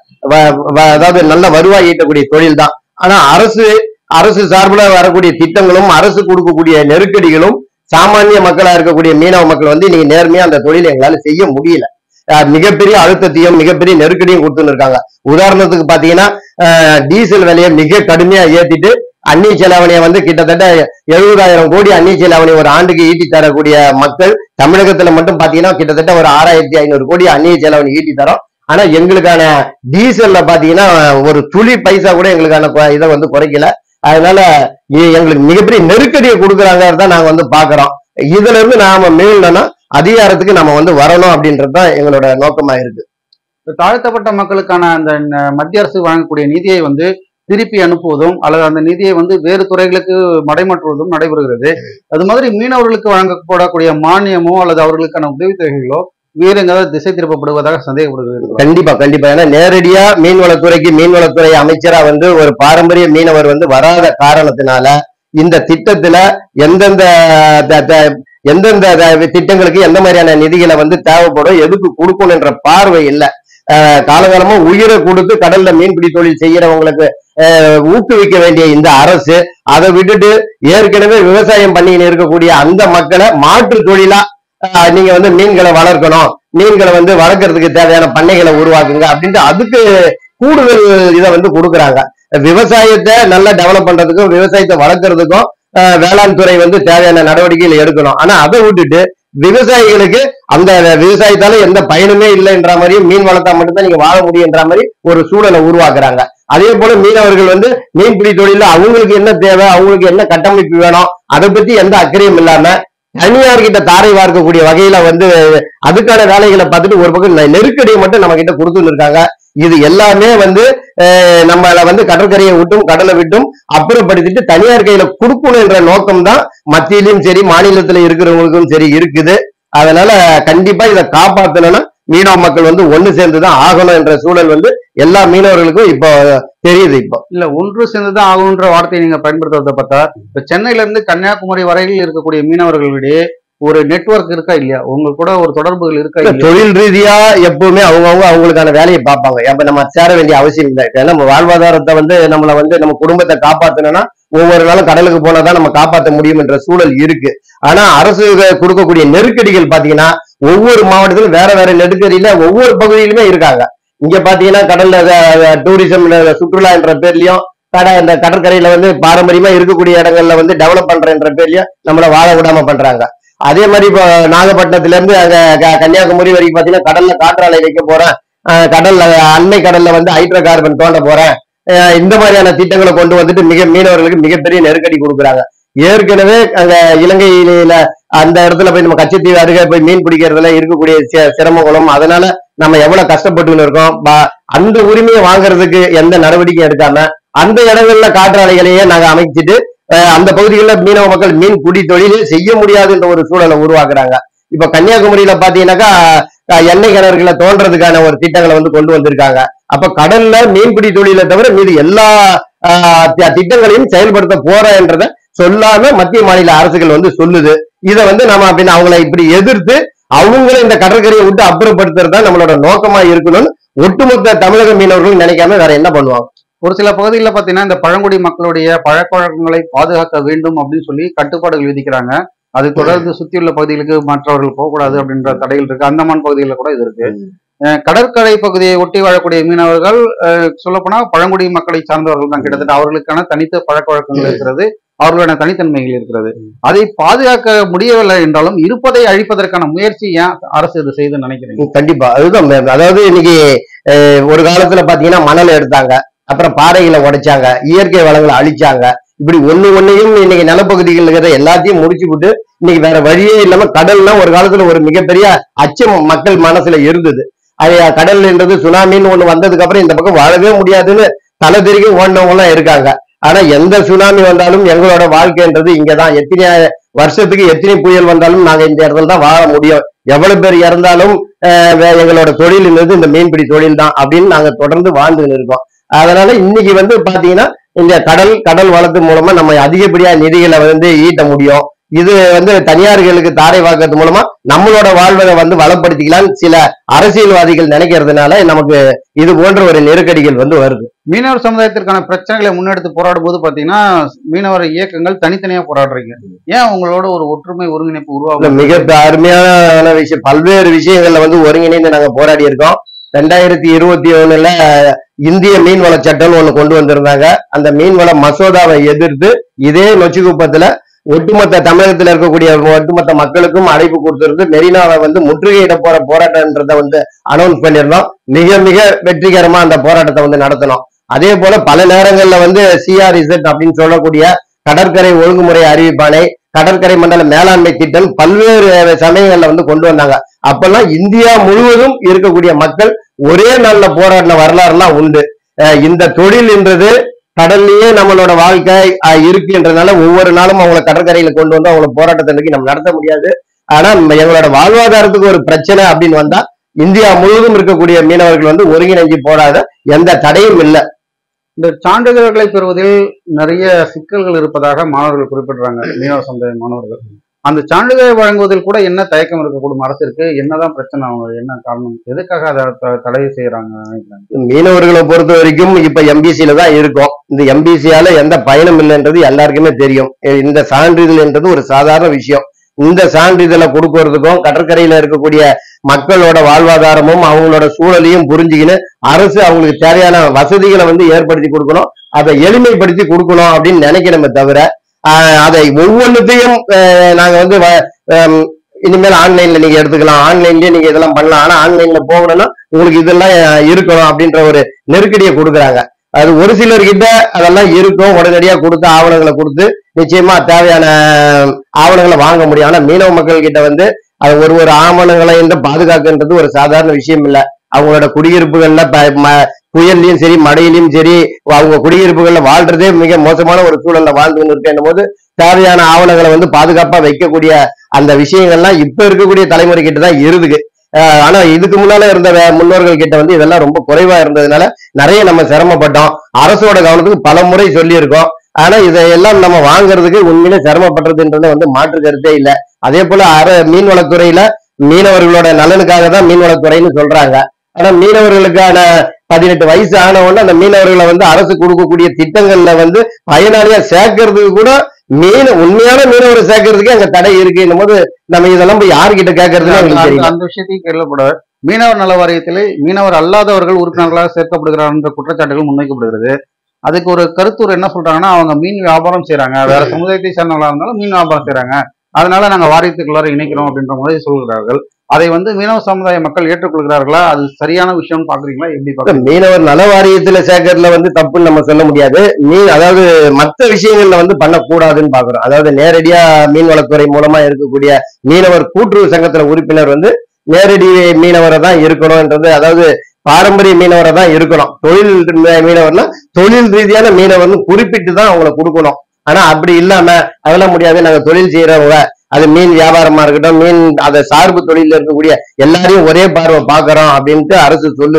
வ- வ- அதாவது நல்ல வருவாய் ஈட்டக்கூடிய தொழில் தான் ஆனா அரசு அரசு சார்பில் வரக்கூடிய திட்டங்களும் அரசு கொடுக்கக்கூடிய நெருக்கடிகளும் சாமானிய மக்களா இருக்கக்கூடிய மீனவ மக்கள் வந்து இன்னைக்கு நேர்மையா அந்த தொழிலை எங்களால செய்ய முடியல அஹ் மிகப்பெரிய அழுத்தத்தையும் மிகப்பெரிய நெருக்கடியும் கொடுத்துன்னு இருக்காங்க உதாரணத்துக்கு பாத்தீங்கன்னா அஹ் டீசல் விலையை மிக கடுமையா ஏத்திட்டு அந்நிய செலாவணியை வந்து கிட்டத்தட்ட எழுபதாயிரம் கோடி அந்நிய செலாவணி ஒரு ஆண்டுக்கு ஈட்டி தரக்கூடிய மக்கள் தமிழகத்துல மட்டும் பாத்தீங்கன்னா கிட்டத்தட்ட ஒரு ஆறாயிரத்தி ஐநூறு கோடி அந்நிய செலாவணி ஈட்டி தரோம் ஆனா எங்களுக்கான டீசல்ல பாத்தீங்கன்னா ஒரு துளி பைசா கூட எங்களுக்கான கொ- இதை வந்து குறைக்கல அதனால இ- எங்களுக்கு மிகப்பெரிய நெருக்கடியை கொடுக்குறாங்க தான் நாங்க வந்து பாக்குறோம் இதுல இருந்து நாம மீளணும்னா அதிகாரத்துக்கு நம்ம வந்து வரணும் அப்படின்றது தான் எங்களோட நோக்கமா இருக்கு இப்ப தாழ்த்தப்பட்ட மக்களுக்கான அந்த ந- மத்திய அரசு வழங்கக்கூடிய நிதியை வந்து திருப்பி அனுப்புவதும் அல்லது அந்த நிதியை வந்து வேறு துறைகளுக்கு மடைமாற்றுவதும் நடைபெறுகிறது அது மாதிரி மீனவர்களுக்கு வழங்கப்படக்கூடிய மானியமோ அல்லது அவர்களுக்கான உதவித்தொகைகளோ வேறு எங்காவது திசை திருப்பப்படுவதாக சந்தேகப்படுகிறது கண்டிப்பா கண்டிப்பா ஏன்னா நேரடியா மீன்வளத்துறைக்கு மீன்வளத்துறை அமைச்சரா வந்து ஒரு பாரம்பரிய மீனவர் வந்து வராத காரணத்தினால இந்த திட்டத்துல எந்தெந்த த- த- எந்தெந்த த- திட்டங்களுக்கு எந்த மாதிரியான நிதிகளை வந்து தேவைப்படும் எதுக்கு கொடுக்கணுன்ற பார்வை இல்ல அஹ் காலகாலமா உயிரை கொடுத்து கடல்ல மீன்பிடி தொழில் செய்யறவங்களுக்கு அஹ் ஊக்குவிக்க வேண்டிய இந்த அரசு அதை விட்டுட்டு ஏற்கனவே விவசாயம் பண்ணின்னு இருக்கக்கூடிய அந்த மக்களை மாற்று தொழிலா அஹ் நீங்க வந்து மீன்களை வளர்க்கணும் மீன்களை வந்து வளர்க்கறதுக்கு தேவையான பண்ணைகளை உருவாக்குங்க அப்படின்ட்டு அதுக்கு கூடுதல் இதை வந்து கொடுக்குறாங்க விவசாயத்தை நல்லா டெவலப் பண்றதுக்கும் விவசாயத்தை வளர்க்கறதுக்கும் அஹ், வேளாண் துறை வந்து தேவையான நடவடிக்கைகள் எடுக்கணும் ஆனா அதை விட்டுட்டு விவசாயிகளுக்கு அந்த விவசாயத்தால எந்த பயனுமே இல்லைன்ற மாதிரியும் மீன் வளர்த்தா மட்டும்தான் நீங்க வாழ முடியுன்ற மாதிரி ஒரு சூழலை உருவாக்குறாங்க அதே போல மீனவர்கள் வந்து மீன்பிடி தொழில அவங்களுக்கு என்ன தேவை அவங்களுக்கு என்ன கட்டமைப்பு வேணும் அதை பத்தி எந்த அக்கறையும் இல்லாம தனியார் கிட்ட தாரை வார்க்கக்கூடிய வகையில வந்து அதுக்கான வேலைகளை பார்த்துட்டு ஒரு பக்கம் நெ- நெருக்கடியை மட்டும் நம்ம கிட்ட கொடுத்துன்னு இருக்காங்க இது எல்லாமே வந்து அஹ், நம்மள வந்து கடற்கரையை விட்டும் கடலை விட்டும் அப்புறப்படுத்திட்டு தனியார் கையில கொடுக்கணும் என்ற நோக்கம் தான் மத்தியிலும் சரி மாநிலத்துல இருக்கிறவங்களுக்கும் சரி இருக்குது அதனால கண்டிப்பா இதை காப்பாத்தணும்னா மீனவ மக்கள் வந்து ஒண்ணு சேர்ந்துதான் ஆகணும் என்ற சூழல் வந்து எல்லா மீனவர்களுக்கும் இப்போ தெரியுது இப்போ இல்ல ஒன்று சேர்ந்துதான் ஆகணுன்ற வார்த்தையை நீங்க பயன்படுத்துறத பார்த்தா இப்ப சென்னையில இருந்து கன்னியாகுமரி வரையில் இருக்கக்கூடிய மீனவர்களிடையே ஒரு நெட்வொர்க் இருக்கா இல்லையா உங்க கூட ஒரு தொடர்புகள் இருக்கா இல்ல, இல்லையா தொழில் ரீதியா எப்பவுமே அவங்கவுங்க அவங்களுக்கான வேலையை பார்ப்பாங்க அப்ப நம்ம சேர வேண்டிய அவசியம் இல்லை ஏன்னா நம்ம வாழ்வாதாரத்தை வந்து நம்மள வந்து நம்ம குடும்பத்தை காப்பாத்தணும்னா ஒவ்வொரு நாளும் கடலுக்கு போனாதான் நம்ம காப்பாற்ற முடியும் என்ற சூழல் இருக்கு ஆனா அரசு கொடுக்கக்கூடிய நெருக்கடிகள் பாத்தீங்கன்னா ஒவ்வொரு மாவட்டத்திலும் வேற வேற நெருக்கடியில ஒவ்வொரு பகுதியிலுமே இருக்காங்க இங்க பாத்தீங்கன்னா கடல்ல டூரிசம் சுற்றுலா என்ற பேர்லயும் கடை இந்த கடற்கரையில வந்து பாரம்பரியமா இருக்கக்கூடிய இடங்கள்ல வந்து டெவலப் பண்றன்ற பேர்லயும் நம்மள வாழ விடாம பண்றாங்க அதே மாதிரி இப்போ நாகப்பட்டினத்துல இருந்து அங்க க- கன்னியாகுமரி வரைக்கும் பாத்தீங்கன்னா கடல்ல காற்றாலை வைக்க போறேன் அஹ் கடல்ல அன்னை கடல்ல வந்து ஹைட்ரோ கார்பன் தோண்ட போறேன் அஹ் இந்த மாதிரியான திட்டங்களை கொண்டு வந்துட்டு மிக மீனவர்களுக்கு மிகப்பெரிய நெருக்கடி கொடுக்குறாங்க ஏற்கனவே அங்க இலங்கையில அந்த இடத்துல போய் நம்ம கச்சத்தீவு அருகே போய் மீன் பிடிக்கிறதுல இருக்கக்கூடிய சி- சிரமங்களும் அதனால நம்ம எவ்வளவு கஷ்டப்பட்டுன்னு இருக்கோம் ப- அந்த உரிமையை வாங்குறதுக்கு எந்த நடவடிக்கையும் எடுக்காம அந்த இடங்கள்ல காற்றாலைகளையே நாங்க அமைச்சிட்டு அஹ் அந்த பகுதிகளில் மீனவ மக்கள் மீன் பிடி தொழிலே செய்ய முடியாதுன்ற ஒரு சூழலை உருவாக்குறாங்க இப்ப கன்னியாகுமரியில பாத்தீங்கன்னாக்கா அஹ் எண்ணெய் கிணறுகளை தோன்றதுக்கான ஒரு திட்டங்களை வந்து கொண்டு வந்திருக்காங்க அப்ப கடல்ல மீன்பிடி தொழிலை தவிர மீது எல்லா ஆஹ், தி- திட்டங்களையும் செயல்படுத்த போறேன்றத சொல்லாம மத்திய மாநில அரசுகள் வந்து சொல்லுது இதை வந்து நம்ம அப்படின்னு அவங்களை இப்படி எதிர்த்து அவங்களும் இந்த கடற்கரையை விட்டு அப்புறப்படுத்துறது தான் நம்மளோட நோக்கமா இருக்கணும்னு ஒட்டுமொத்த தமிழக மீனவர்கள் நினைக்காம வேற என்ன பண்ணுவாங்க ஒரு சில பகுதிகளில் பார்த்தீங்கன்னா இந்த பழங்குடி மக்களுடைய பழக்கவழக்கங்களை பாதுகாக்க வேண்டும் அப்படின்னு சொல்லி கட்டுப்பாடுகள் விதிக்கிறாங்க அது தொடர்ந்து சுற்றியுள்ள பகுதிகளுக்கு மற்றவர்கள் போகக்கூடாது அப்படின்ற தடைகள் இருக்கு அந்தமான் பகுதிகளில் கூட இது இருக்கு அஹ் கடற்கரை பகுதியை ஒட்டி வாழக்கூடிய மீனவர்கள் அஹ் சொல்லப்போனா பழங்குடி மக்களை சார்ந்தவர்கள் தான் கிட்டத்தட்ட அவர்களுக்கான தனித்த பழக்க வழக்கங்கள் இருக்கிறது அவர்களுக்கான தனித்தன்மைகள் இருக்கிறது அதை பாதுகாக்க முடியவில்லை என்றாலும் இருப்பதை அழிப்பதற்கான முயற்சி ஏன் அரசு இது செய்து நினைக்கிறீங்க கண்டிப்பா அதுதான் மே- அதாவது இன்னைக்கு அஹ், ஒரு காலத்துல பாத்தீங்கன்னா மணல் எடுத்தாங்க அப்புறம் பாறைகளை உடைச்சாங்க இயற்கை வளங்களை அழிச்சாங்க இப்படி ஒண்ணு ஒண்ணையும் இன்னைக்கு நிலப்பகுதிகள் இருக்கிற எல்லாத்தையும் முடிச்சு விட்டு இன்னைக்கு வேற வழியே இல்லாம கடல்னா ஒரு காலத்துல ஒரு மிகப்பெரிய அச்சம் மக்கள் மனசுல இருந்தது அது கடல்ன்றது சுனாமின்னு ஒண்ணு வந்ததுக்கு அப்புறம் இந்த பக்கம் வாழவே முடியாதுன்னு தலை திரும்பி ஓடினவங்க எல்லாம் இருக்காங்க ஆனா எந்த சுனாமி வந்தாலும் எங்களோட வாழ்க்கைன்றது இங்கதான் எத்தனை வருஷத்துக்கு எத்தனை புயல் வந்தாலும் நாங்க இந்த இடத்துல தான் வாழ முடியும் எவ்வளவு பேர் இறந்தாலும் அஹ், வே- எங்களோட தொழில்ன்றது இந்த மீன்பிடி தொழில் தான் அப்படின்னு நாங்க தொடர்ந்து வாழ்ந்துன்னு இருக்கோம் அதனால இன்னைக்கு வந்து பாத்தீங்கன்னா இந்த கடல் கடல் வளத்து மூலமா நம்ம அதிகப்படியா நிதிகளை வந்து ஈட்ட முடியும் இது வந்து தனியார்களுக்கு தாரை வாக்குறது மூலமா நம்மளோட வாழ்வை வந்து வளப்படுத்திக்கலாம்னு சில அரசியல்வாதிகள் நினைக்கிறதுனால நமக்கு இது போன்ற ஒரு நெருக்கடிகள் வந்து வருது மீனவர் சமுதாயத்திற்கான பிரச்சனைகளை முன்னெடுத்து போராடும் போது பாத்தீங்கன்னா மீனவர் இயக்கங்கள் தனித்தனியா போராடுறீங்க ஏன் உங்களோட ஒரு ஒற்றுமை ஒருங்கிணைப்பு இந்த உருவாகும் மிக அருமையான விஷயம் பல்வேறு விஷயங்கள்ல வந்து ஒருங்கிணைந்து நாங்க போராடி இருக்கோம் ரெண்டாயிரத்தி இருபத்தி ஒண்ணுல இந்திய மீன்வள சட்டம்னு ஒண்ணு கொண்டு வந்திருந்தாங்க அந்த மீன்வள மசோதாவை எதிர்த்து இதே நொச்சிக்குப்பத்துல ஒட்டுமொத்த தமிழகத்துல இருக்கக்கூடிய ஒட்டுமொத்த மக்களுக்கும் அழைப்பு கொடுத்திருந்து மெரினாவை வந்து முற்றுகையிட போற போராட்டம்ன்றத வந்து அனௌன்ஸ் பண்ணியிருந்தோம் மிக மிக வெற்றிகரமா அந்த போராட்டத்தை வந்து நடத்தினோம் அதே போல பல நேரங்கள்ல வந்து சிஆர்இசட் அப்படின்னு சொல்லக்கூடிய கடற்கரை ஒழுங்குமுறை அறிவிப்பானை கடற்கரை மண்டல மேலாண்மை திட்டம் பல்வேறு சமயங்கள்ல வந்து கொண்டு வந்தாங்க அப்பெல்லாம் இந்தியா முழுவதும் இருக்கக்கூடிய மக்கள் ஒரே நாள்ல போராடின வரலாறுலாம் உண்டு அஹ் இந்த தொழில் என்றது கடல்லையே நம்மளோட வாழ்க்கை அஹ் இருக்குன்றதுனால ஒவ்வொரு நாளும் அவங்கள கடற்கரையில கொண்டு வந்து அவங்கள போராட்டத்தை நோக்கி நம்ம நடத்த முடியாது ஆனா நம்ம எங்களோட வாழ்வாதாரத்துக்கு ஒரு பிரச்சனை அப்படின்னு வந்தா இந்தியா முழுவதும் இருக்கக்கூடிய மீனவர்கள் வந்து ஒருங்கிணைஞ்சு போடாத எந்த தடையும் இல்லை இந்த சான்றிதழ்களை பெறுவதில் நிறைய சிக்கல்கள் இருப்பதாக மாணவர்கள் குறிப்பிடுறாங்க மீனவ சமுதாய மாணவர்கள் அந்த சான்றிதழை வழங்குவதில் கூட என்ன தயக்கம் இருக்கக்கூடும் அரசிற்கு என்னதான் பிரச்சனை அவங்க என்ன காரணம் எதுக்காக அதை த- தடை செய்யறாங்க நினைக்கிறாங்க மீனவர்களை பொறுத்த வரைக்கும் இப்ப எம்பிசியில தான் இருக்கும் இந்த எம்பிசியால எந்த பயனும் இல்லைன்றது எல்லாருக்குமே தெரியும் எ- இந்த சான்றிதழ் என்றது ஒரு சாதாரண விஷயம் இந்த சான்றிதழை கொடுக்கறதுக்கும் கடற்கரையில இருக்கக்கூடிய மக்களோட வாழ்வாதாரமும் அவங்களோட சூழலையும் புரிஞ்சுக்கின்னு அரசு அவங்களுக்கு தேவையான வசதிகளை வந்து ஏற்படுத்தி கொடுக்கணும் அதை எளிமைப்படுத்தி கொடுக்கணும் அப்படின்னு நினைக்கிறோமே தவிர ஆஹ், அதை ஒவ்வொன்றுத்தையும் ஆஹ், நாங்க வந்து வ- ஆம், இனிமேல் ஆன்லைன்ல நீங்க எடுத்துக்கலாம் ஆன்லைன்லயே நீங்க இதெல்லாம் பண்ணலாம் ஆனா ஆன்லைன்ல போகணும்னா உங்களுக்கு இதெல்லாம் அஹ், இருக்கணும் அப்படின்ற ஒரு நெருக்கடியை கொடுக்குறாங்க அது ஒரு சிலர்கிட்ட அதெல்லாம் இருக்கும் உடனடியா கொடுத்து ஆவணங்களை கொடுத்து நிச்சயமா தேவையான அஹ், ஆவணங்களை வாங்க முடியும் ஆனா மீனவ மக்கள் கிட்ட வந்து அது ஒரு ஒரு ஆவணங்களை என்று பாதுகாக்கின்றது ஒரு சாதாரண விஷயம் இல்ல அவங்களோட குடியிருப்புகள்ல ப- ம- புயல்லையும் சரி மழையிலையும் சரி அவங்க குடியிருப்புகள்ல வாழ்றதே மிக மோசமான ஒரு சூழல்ல வாழ்ந்து இருக்கேன் போது தேவையான ஆவணங்களை வந்து பாதுகாப்பா வைக்கக்கூடிய அந்த விஷயங்கள்லாம் இப்ப இருக்கக்கூடிய தலைமுறை கிட்ட தான் இருக்குது அஹ் ஆனா இதுக்கு முன்னால இருந்த வே- முன்னோர்கள் கிட்ட வந்து இதெல்லாம் ரொம்ப குறைவா இருந்ததுனால நிறைய நம்ம சிரமப்பட்டோம் அரசோட கவனத்துக்கு பல முறை சொல்லியிருக்கோம் ஆனா இதையெல்லாம் நம்ம வாங்குறதுக்கு உண்மையிலே சிரமப்படுறதுன்றது வந்து மாற்று கருத்தே இல்லை அதே போல அர மீன்வளத்துறையில மீனவர்களோட நலனுக்காக தான் மீன்வளத்துறைன்னு சொல்றாங்க ஆனா மீனவர்களுக்கான பதினெட்டு வயசு ஆன உடனே அந்த மீனவர்களை வந்து அரசு கொடுக்கக்கூடிய திட்டங்கள்ல வந்து பயனாளியா சேர்க்கறதுக்கு கூட மீன் உண்மையான மீனவரை சேர்க்கறதுக்கே அங்க தடை இருக்குன்னும் போது நம்ம இதெல்லாம் போய் யார்கிட்ட கேட்கறதுன்னு அந்த- எங்களுக்கு தெரியல அந்த விஷயத்தையும் கேள்விப்பட மீனவர் நல வாரியத்திலே மீனவர் அல்லாதவர்கள் உறுப்பினர்களாக சேர்க்கப்படுகிறார் என்ற குற்றச்சாட்டுகள் முன்வைக்கப்படுகிறது அதுக்கு ஒரு கருத்துரு என்ன சொல்றாங்கன்னா அவங்க மீன் வியாபாரம் செய்றாங்க வேற சமுதாயத்தை சேர்ந்தவங்களா இருந்தாலும் மீன் வியாபாரம் செய்றாங்க அதனால நாங்க வாரியத்துக்குள்ளார இணைக்கிறோம் அப்படின்ற மாதிரி சொல்கிறார்கள் அதை வந்து மீனவ சமுதாய மக்கள் ஏற்றுக்கொள்கிறார்களா அது சரியான விஷயம்னு பாக்குறீங்களா எப்படி பாக்குறீங்க மீனவர் நல வாரியத்துல சேர்க்கறதுல வந்து தப்புன்னு நம்ம சொல்ல முடியாது மீன் அதாவது மத்த விஷயங்கள்ல வந்து பண்ணக்கூடாதுன்னு பாக்குறோம் அதாவது நேரடியா மீன்வளத்துறை மூலமா இருக்கக்கூடிய மீனவர் கூட்டுறவு சங்கத்துல உறுப்பினர் வந்து நேரடி மீனவரை தான் இருக்கணும்ன்றது அதாவது பாரம்பரிய மீனவரை தான் இருக்கணும் தொழில் மீ- மீனவர்னா தொழில் ரீதியான மீனவர்னு குறிப்பிட்டு தான் அவங்கள கொடுக்கணும் ஆனா அப்படி இல்லாம அதெல்லாம் முடியாது நாங்க தொழில் செய்யறவங்க அது மீன் வியாபாரமா இருக்கட்டும் மீன் அதை சார்பு தொழில இருக்கக்கூடிய எல்லாரையும் ஒரே பார்வை பாக்குறோம் அப்படின்ட்டு அரசு சொல்லுது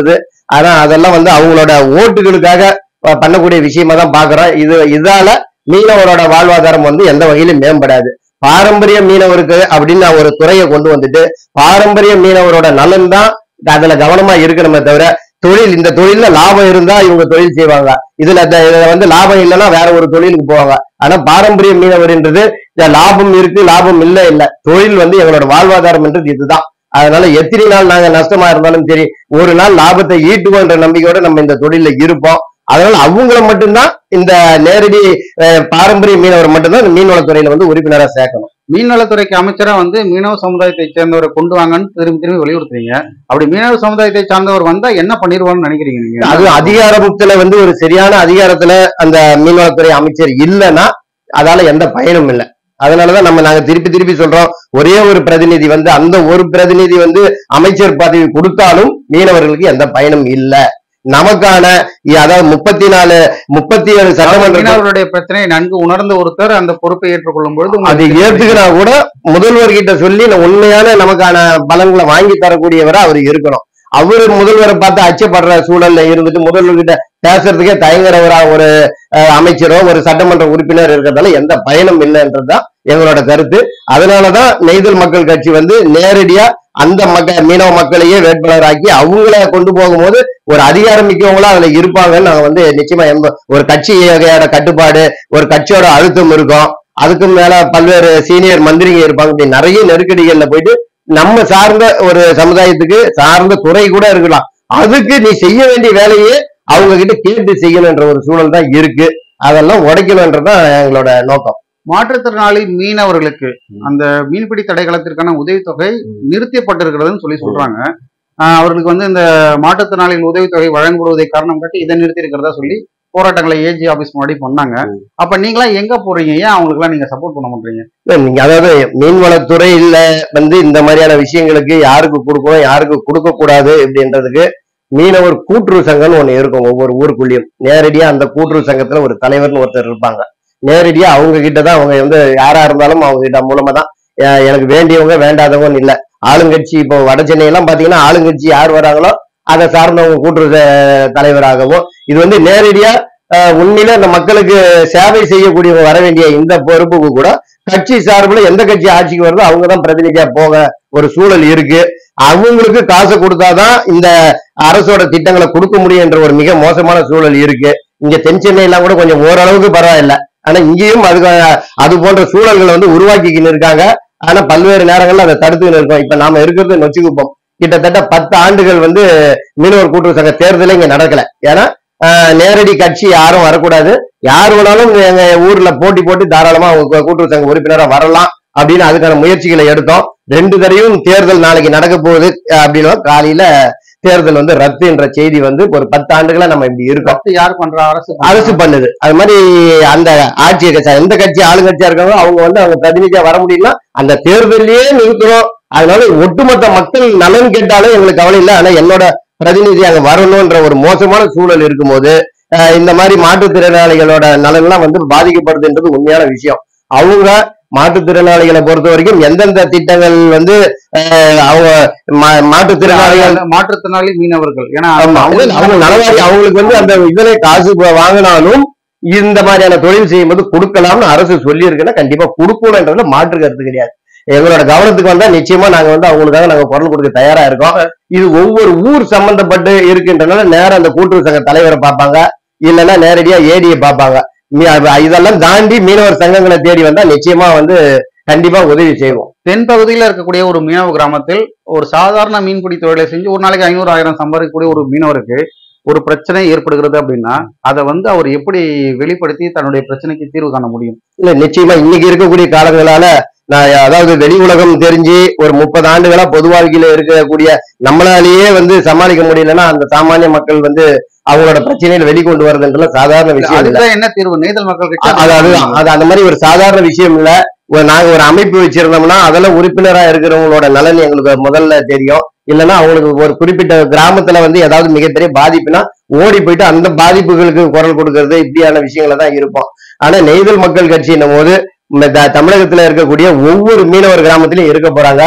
ஆனா அதெல்லாம் வந்து அவங்களோட ஓட்டுகளுக்காக அஹ், பண்ணக்கூடிய விஷயமா தான் பாக்குறோம் இது இதால மீனவரோட வாழ்வாதாரம் வந்து எந்த வகையிலும் மேம்படாது பாரம்பரிய மீனவருக்கு அப்படின்னு நான் ஒரு துறையை கொண்டு வந்துட்டு பாரம்பரிய மீனவரோட நலன் தான் அதுல கவனமா இருக்கணுமே தவிர தொழில் இந்த தொழில்ல லாபம் இருந்தா இவங்க தொழில் செய்வாங்க இதுல இந்த- இதுல வந்து லாபம் இல்லைன்னா வேற ஒரு தொழிலுக்கு போவாங்க ஆனா பாரம்பரிய மீனவர்ன்றது இந்த லாபம் இருக்கு லாபம் இல்ல இல்ல தொழில் வந்து எங்களோட வாழ்வாதாரம் என்றது இதுதான் அதனால எத்தனை நாள் நாங்க நஷ்டமா இருந்தாலும் சரி ஒரு நாள் லாபத்தை ஈட்டுவோன்ற நம்பிக்கையோட நம்ம இந்த தொழில இருப்போம் அதனால அவங்கள மட்டும்தான் இந்த நேரடி அஹ், பாரம்பரிய மீனவர் மட்டும்தான் இந்த மீன்வளத்துறையில வந்து உறுப்பினரா சேர்க்கணும் மீன்வளத்துறைக்கு அமைச்சரா வந்து மீனவ சமுதாயத்தை சேர்ந்தவரை கொண்டு வாங்கன்னு திரும்பி திரும்பி வலியுறுத்துறீங்க அப்படி மீனவ சமுதாயத்தை சார்ந்தவர் வந்தா என்ன பண்ணிருவான்னு நினைக்கிறீங்க நீங்க அது அதிகாரத்துல வந்து ஒரு சரியான அதிகாரத்துல அந்த மீன்வளத்துறை அமைச்சர் இல்லைன்னா அதால எந்த பயனும் இல்லை அதனாலதான் நம்ம நாங்க திருப்பி திருப்பி சொல்றோம் ஒரே ஒரு பிரதிநிதி வந்து அந்த ஒரு பிரதிநிதி வந்து அமைச்சர் பதவி கொடுத்தாலும் மீனவர்களுக்கு எந்த பயனும் இல்லை நமக்கான இ- அதாவது முப்பத்தி நாலு முப்பத்தி ஏழு சட்டமன்ற மீனவர்களுடைய பிரச்சனையை நன்கு உணர்ந்த ஒருத்தர் அந்த பொறுப்பை ஏற்றுக்கொள்ளும் பொழுது அது உங்களுக்கு ஏத்துக்கினா கூட முதல்வர் கிட்ட சொல்லி நான் உண்மையான நமக்கான பலன்களை வாங்கி தரக்கூடியவரா அவர் இருக்கணும் அவரு முதல்வரை பார்த்து அச்சப்படுற சூழல்ல இருந்துட்டு முதல்வர்கிட்ட பேசுறதுக்கே தயங்குறவரா ஒரு அஹ், அமைச்சரோ ஒரு சட்டமன்ற உறுப்பினர் இருக்கிறதால எந்த பயனும் இல்லைன்றதுதான் எங்களோட கருத்து அதனாலதான் நெய்தல் மக்கள் கட்சி வந்து நேரடியா அந்த மக்க மீனவ மக்களையே வேட்பாளராக்கி அவங்கள கொண்டு போகும்போது ஒரு அதிகாரம் மிக்கவங்களா அதுல இருப்பாங்கன்னு நாங்க வந்து நிச்சயமா எம்ப- ஒரு கட்சியோட கட்டுப்பாடு ஒரு கட்சியோட அழுத்தம் இருக்கும் அதுக்கும் மேல பல்வேறு சீனியர் மந்திரிங்க இருப்பாங்க இப்படி நிறைய நெருக்கடிகள்ல போயிட்டு நம்ம சார்ந்த ஒரு சமுதாயத்துக்கு சார்ந்த துறை கூட இருக்கலாம் அதுக்கு நீ செய்ய வேண்டிய வேலையே அவங்க கிட்ட கேட்டு செய்யணுன்ற ஒரு சூழல் தான் இருக்கு அதெல்லாம் உடைக்கணுன்றதுதான் எங்களோட நோக்கம் மாற்றுத்திறனாளி மீனவர்களுக்கு அந்த மீன்பிடி தடைகளத்திற்கான உதவித்தொகை நிறுத்தப்பட்டிருக்கிறதுன்னு சொல்லி சொல்றாங்க ஆஹ் அவர்களுக்கு வந்து இந்த மாற்றுத்திறனாளிகள் உதவித்தொகை வழங்கப்படுவதை காரணம் காட்டி இதை நிறுத்தி இருக்கிறதா சொல்லி போராட்டங்களை ஏஜி ஆபீஸ் முன்னாடி பண்ணாங்க அப்ப நீங்களாம் எங்க போறீங்க ஏன் அவங்களுக்குலாம் நீங்க சப்போர்ட் பண்ண மாட்டீங்க இல்ல, நீங்க அதாவது மீன்வளத்துறையில வந்து இந்த மாதிரியான விஷயங்களுக்கு யாருக்கு கொடுக்கணும் யாருக்கு கொடுக்க கூடாது அப்படின்றதுக்கு மீனவர் கூட்டுறவு சங்கம்னு ஒண்ணு இருக்கும் ஒவ்வொரு ஊருக்குள்ளேயும் நேரடியா அந்த கூட்டுறவு சங்கத்துல ஒரு தலைவர்னு ஒருத்தர் இருப்பாங்க நேரடியா அவங்க கிட்ட தான் அவங்க வந்து யாரா இருந்தாலும் அவங்க கிட்ட மூலமா தான் அஹ் எனக்கு வேண்டியவங்க வேண்டாதவங்க இல்ல ஆளுங்கட்சி இப்போ வட சென்னை எல்லாம் பாத்தீங்கன்னா ஆளுங்கட்சி யார் வராங்களோ அதை சார்ந்தவங்க கூட்டுறவு ச- தலைவராகவும் இது வந்து நேரடியா அஹ், உண்மையில அந்த மக்களுக்கு சேவை செய்யக்கூடியவங்க வர வேண்டிய இந்த பொறுப்புக்கு கூட கட்சி சார்பில் எந்த கட்சி ஆட்சிக்கு வருதோ அவங்க தான் பிரதிநிதியா போக ஒரு சூழல் இருக்கு அவங்களுக்கு காசு கொடுத்தாதான் இந்த அரசோட திட்டங்களை கொடுக்க முடியும் என்ற ஒரு மிக மோசமான சூழல் இருக்கு இங்க தென் சென்னை எல்லாம் கூட கொஞ்சம் ஓரளவுக்கு பரவாயில்ல ஆனா இங்கேயும் அதுக்கு அது போன்ற சூழல்களை வந்து உருவாக்கிக்கின்னு இருக்காங்க ஆனா பல்வேறு நேரங்கள்ல அதை தடுத்துக்கின்னு இருக்கோம் இப்ப நாம இருக்கிறது நொச்சிக்குப்பம் கிட்டத்தட்ட பத்து ஆண்டுகள் வந்து மீனவர் கூட்டுறவு சங்க தேர்தலே இங்க நடக்கல ஏன்னா ஆஹ், நேரடி கட்சி யாரும் வரக்கூடாது யார் வேணாலும் எங்க ஊர்ல போட்டி போட்டு தாராளமா அவங்க கூட்டுறவு சங்க உறுப்பினரா வரலாம் அப்படின்னு அதுக்கான முயற்சிகளை எடுத்தோம் ரெண்டு தடையும் தேர்தல் நாளைக்கு நடக்க போகுது அஹ் அப்படின்னா காலையில தேர்தல் வந்து ரத்து என்ற செய்தி வந்து ஒரு பத்து ஆண்டுகளா நம்ம இப்படி இருக்கோம் கத்து யார் பண்ற அரசு பண்றா? அரசு பண்ணுது அது மாதிரி அந்த ஆட்சி கட்சி எந்த கட்சி ஆளுங்கட்சியா இருக்காங்களோ அவங்க வந்து அவங்க பிரதிநிதியா வர முடியும்னா அந்த தேர்தலையே நிறுத்தணும் அதனால ஒட்டுமொத்த மக்கள் நலன் கேட்டாலும் எங்களுக்கு கவலை இல்லை ஆனா என்னோட பிரதிநிதி அங்க வரணும்ன்ற ஒரு மோசமான சூழல் இருக்கும்போது அஹ் இந்த மாதிரி மாற்றுத்திறனாளிகளோட நலன்லாம் வந்து பாதிக்கப்படுதுன்றது உண்மையான விஷயம் அவங்க மாற்றுத்திறனாளிகளை பொறுத்த வரைக்கும் எந்தெந்த திட்டங்கள் வந்து அஹ் அவங்க மா- மாற்றுத்திறனாளிகள் அந்த மாற்றுத்திறனாளி மீனவர்கள் ஏன்னா ஆமா அவங்க அவங்க நலவாரி அவங்களுக்கு வந்து அந்த இதுல காசு ப- வாங்கினாலும் இந்த மாதிரியான தொழில் செய்யும்போது கொடுக்கலாம்னு அரசு சொல்லி இருக்குன்னா கண்டிப்பா கொடுக்கணும்ன்றதுல மாற்று கருத்து கிடையாது எங்களோட கவனத்துக்கு வந்தா நிச்சயமா நாங்க வந்து அவங்களுக்காக நாங்க குரல் கொடுக்க தயாரா இருக்கோம் இது ஒவ்வொரு ஊர் சம்பந்தப்பட்டு இருக்கின்றனால நேரம் அந்த கூட்டுறவு சங்க தலைவரை பார்ப்பாங்க இல்லைன்னா நேரடியா ஏடியை பார்ப்பாங்க மீ- அது- இதெல்லாம் தாண்டி மீனவர் சங்கங்களை தேடி வந்தா நிச்சயமா வந்து கண்டிப்பா உதவி செய்வோம் தென் பகுதியில் இருக்கக்கூடிய ஒரு மீனவ கிராமத்தில் ஒரு சாதாரண மீன்பிடி தொழிலை செஞ்சு ஒரு நாளைக்கு ஐநூறு ஆயிரம் சம்பாதிக்கக்கூடிய ஒரு மீனவருக்கு ஒரு பிரச்சனை ஏற்படுகிறது அப்படின்னா அதை வந்து அவர் எப்படி வெளிப்படுத்தி தன்னுடைய பிரச்சனைக்கு தீர்வு காண முடியும் இல்ல நிச்சயமா இன்னைக்கு இருக்கக்கூடிய காலங்களால நான் அதாவது வெளி உலகம் தெரிஞ்சு ஒரு முப்பது ஆண்டுகளா பொது வாழ்க்கையில இருக்கக்கூடிய நம்மளாலேயே வந்து சமாளிக்க முடியலன்னா அந்த சாமானிய மக்கள் வந்து அவங்களோட பிரச்சனையில வெளிக்கொண்டு வரதுன்ற சாதாரண விஷயம் இல்ல அதுதான் என்ன தீர்வு நெய்தல் மக்கள் கட்சி அது அதுதான் அது அந்த மாதிரி ஒரு சாதாரண விஷயம் இல்ல ஒரு நாங்க ஒரு அமைப்பு வச்சிருந்தோம்னா அதுல உறுப்பினரா இருக்கிறவங்களோட நலன் எங்களுக்கு முதல்ல தெரியும் இல்லைன்னா அவங்களுக்கு ஒரு குறிப்பிட்ட கிராமத்துல வந்து ஏதாவது மிகப்பெரிய பாதிப்புனா ஓடி போயிட்டு அந்த பாதிப்புகளுக்கு குரல் கொடுக்கறது இப்படியான விஷயங்கள தான் இருப்போம் ஆனா நெய்தல் மக்கள் கட்சின்னும் போது இந்த த- தமிழகத்துல இருக்கக்கூடிய ஒவ்வொரு மீனவர் கிராமத்திலயும் இருக்க போறாங்க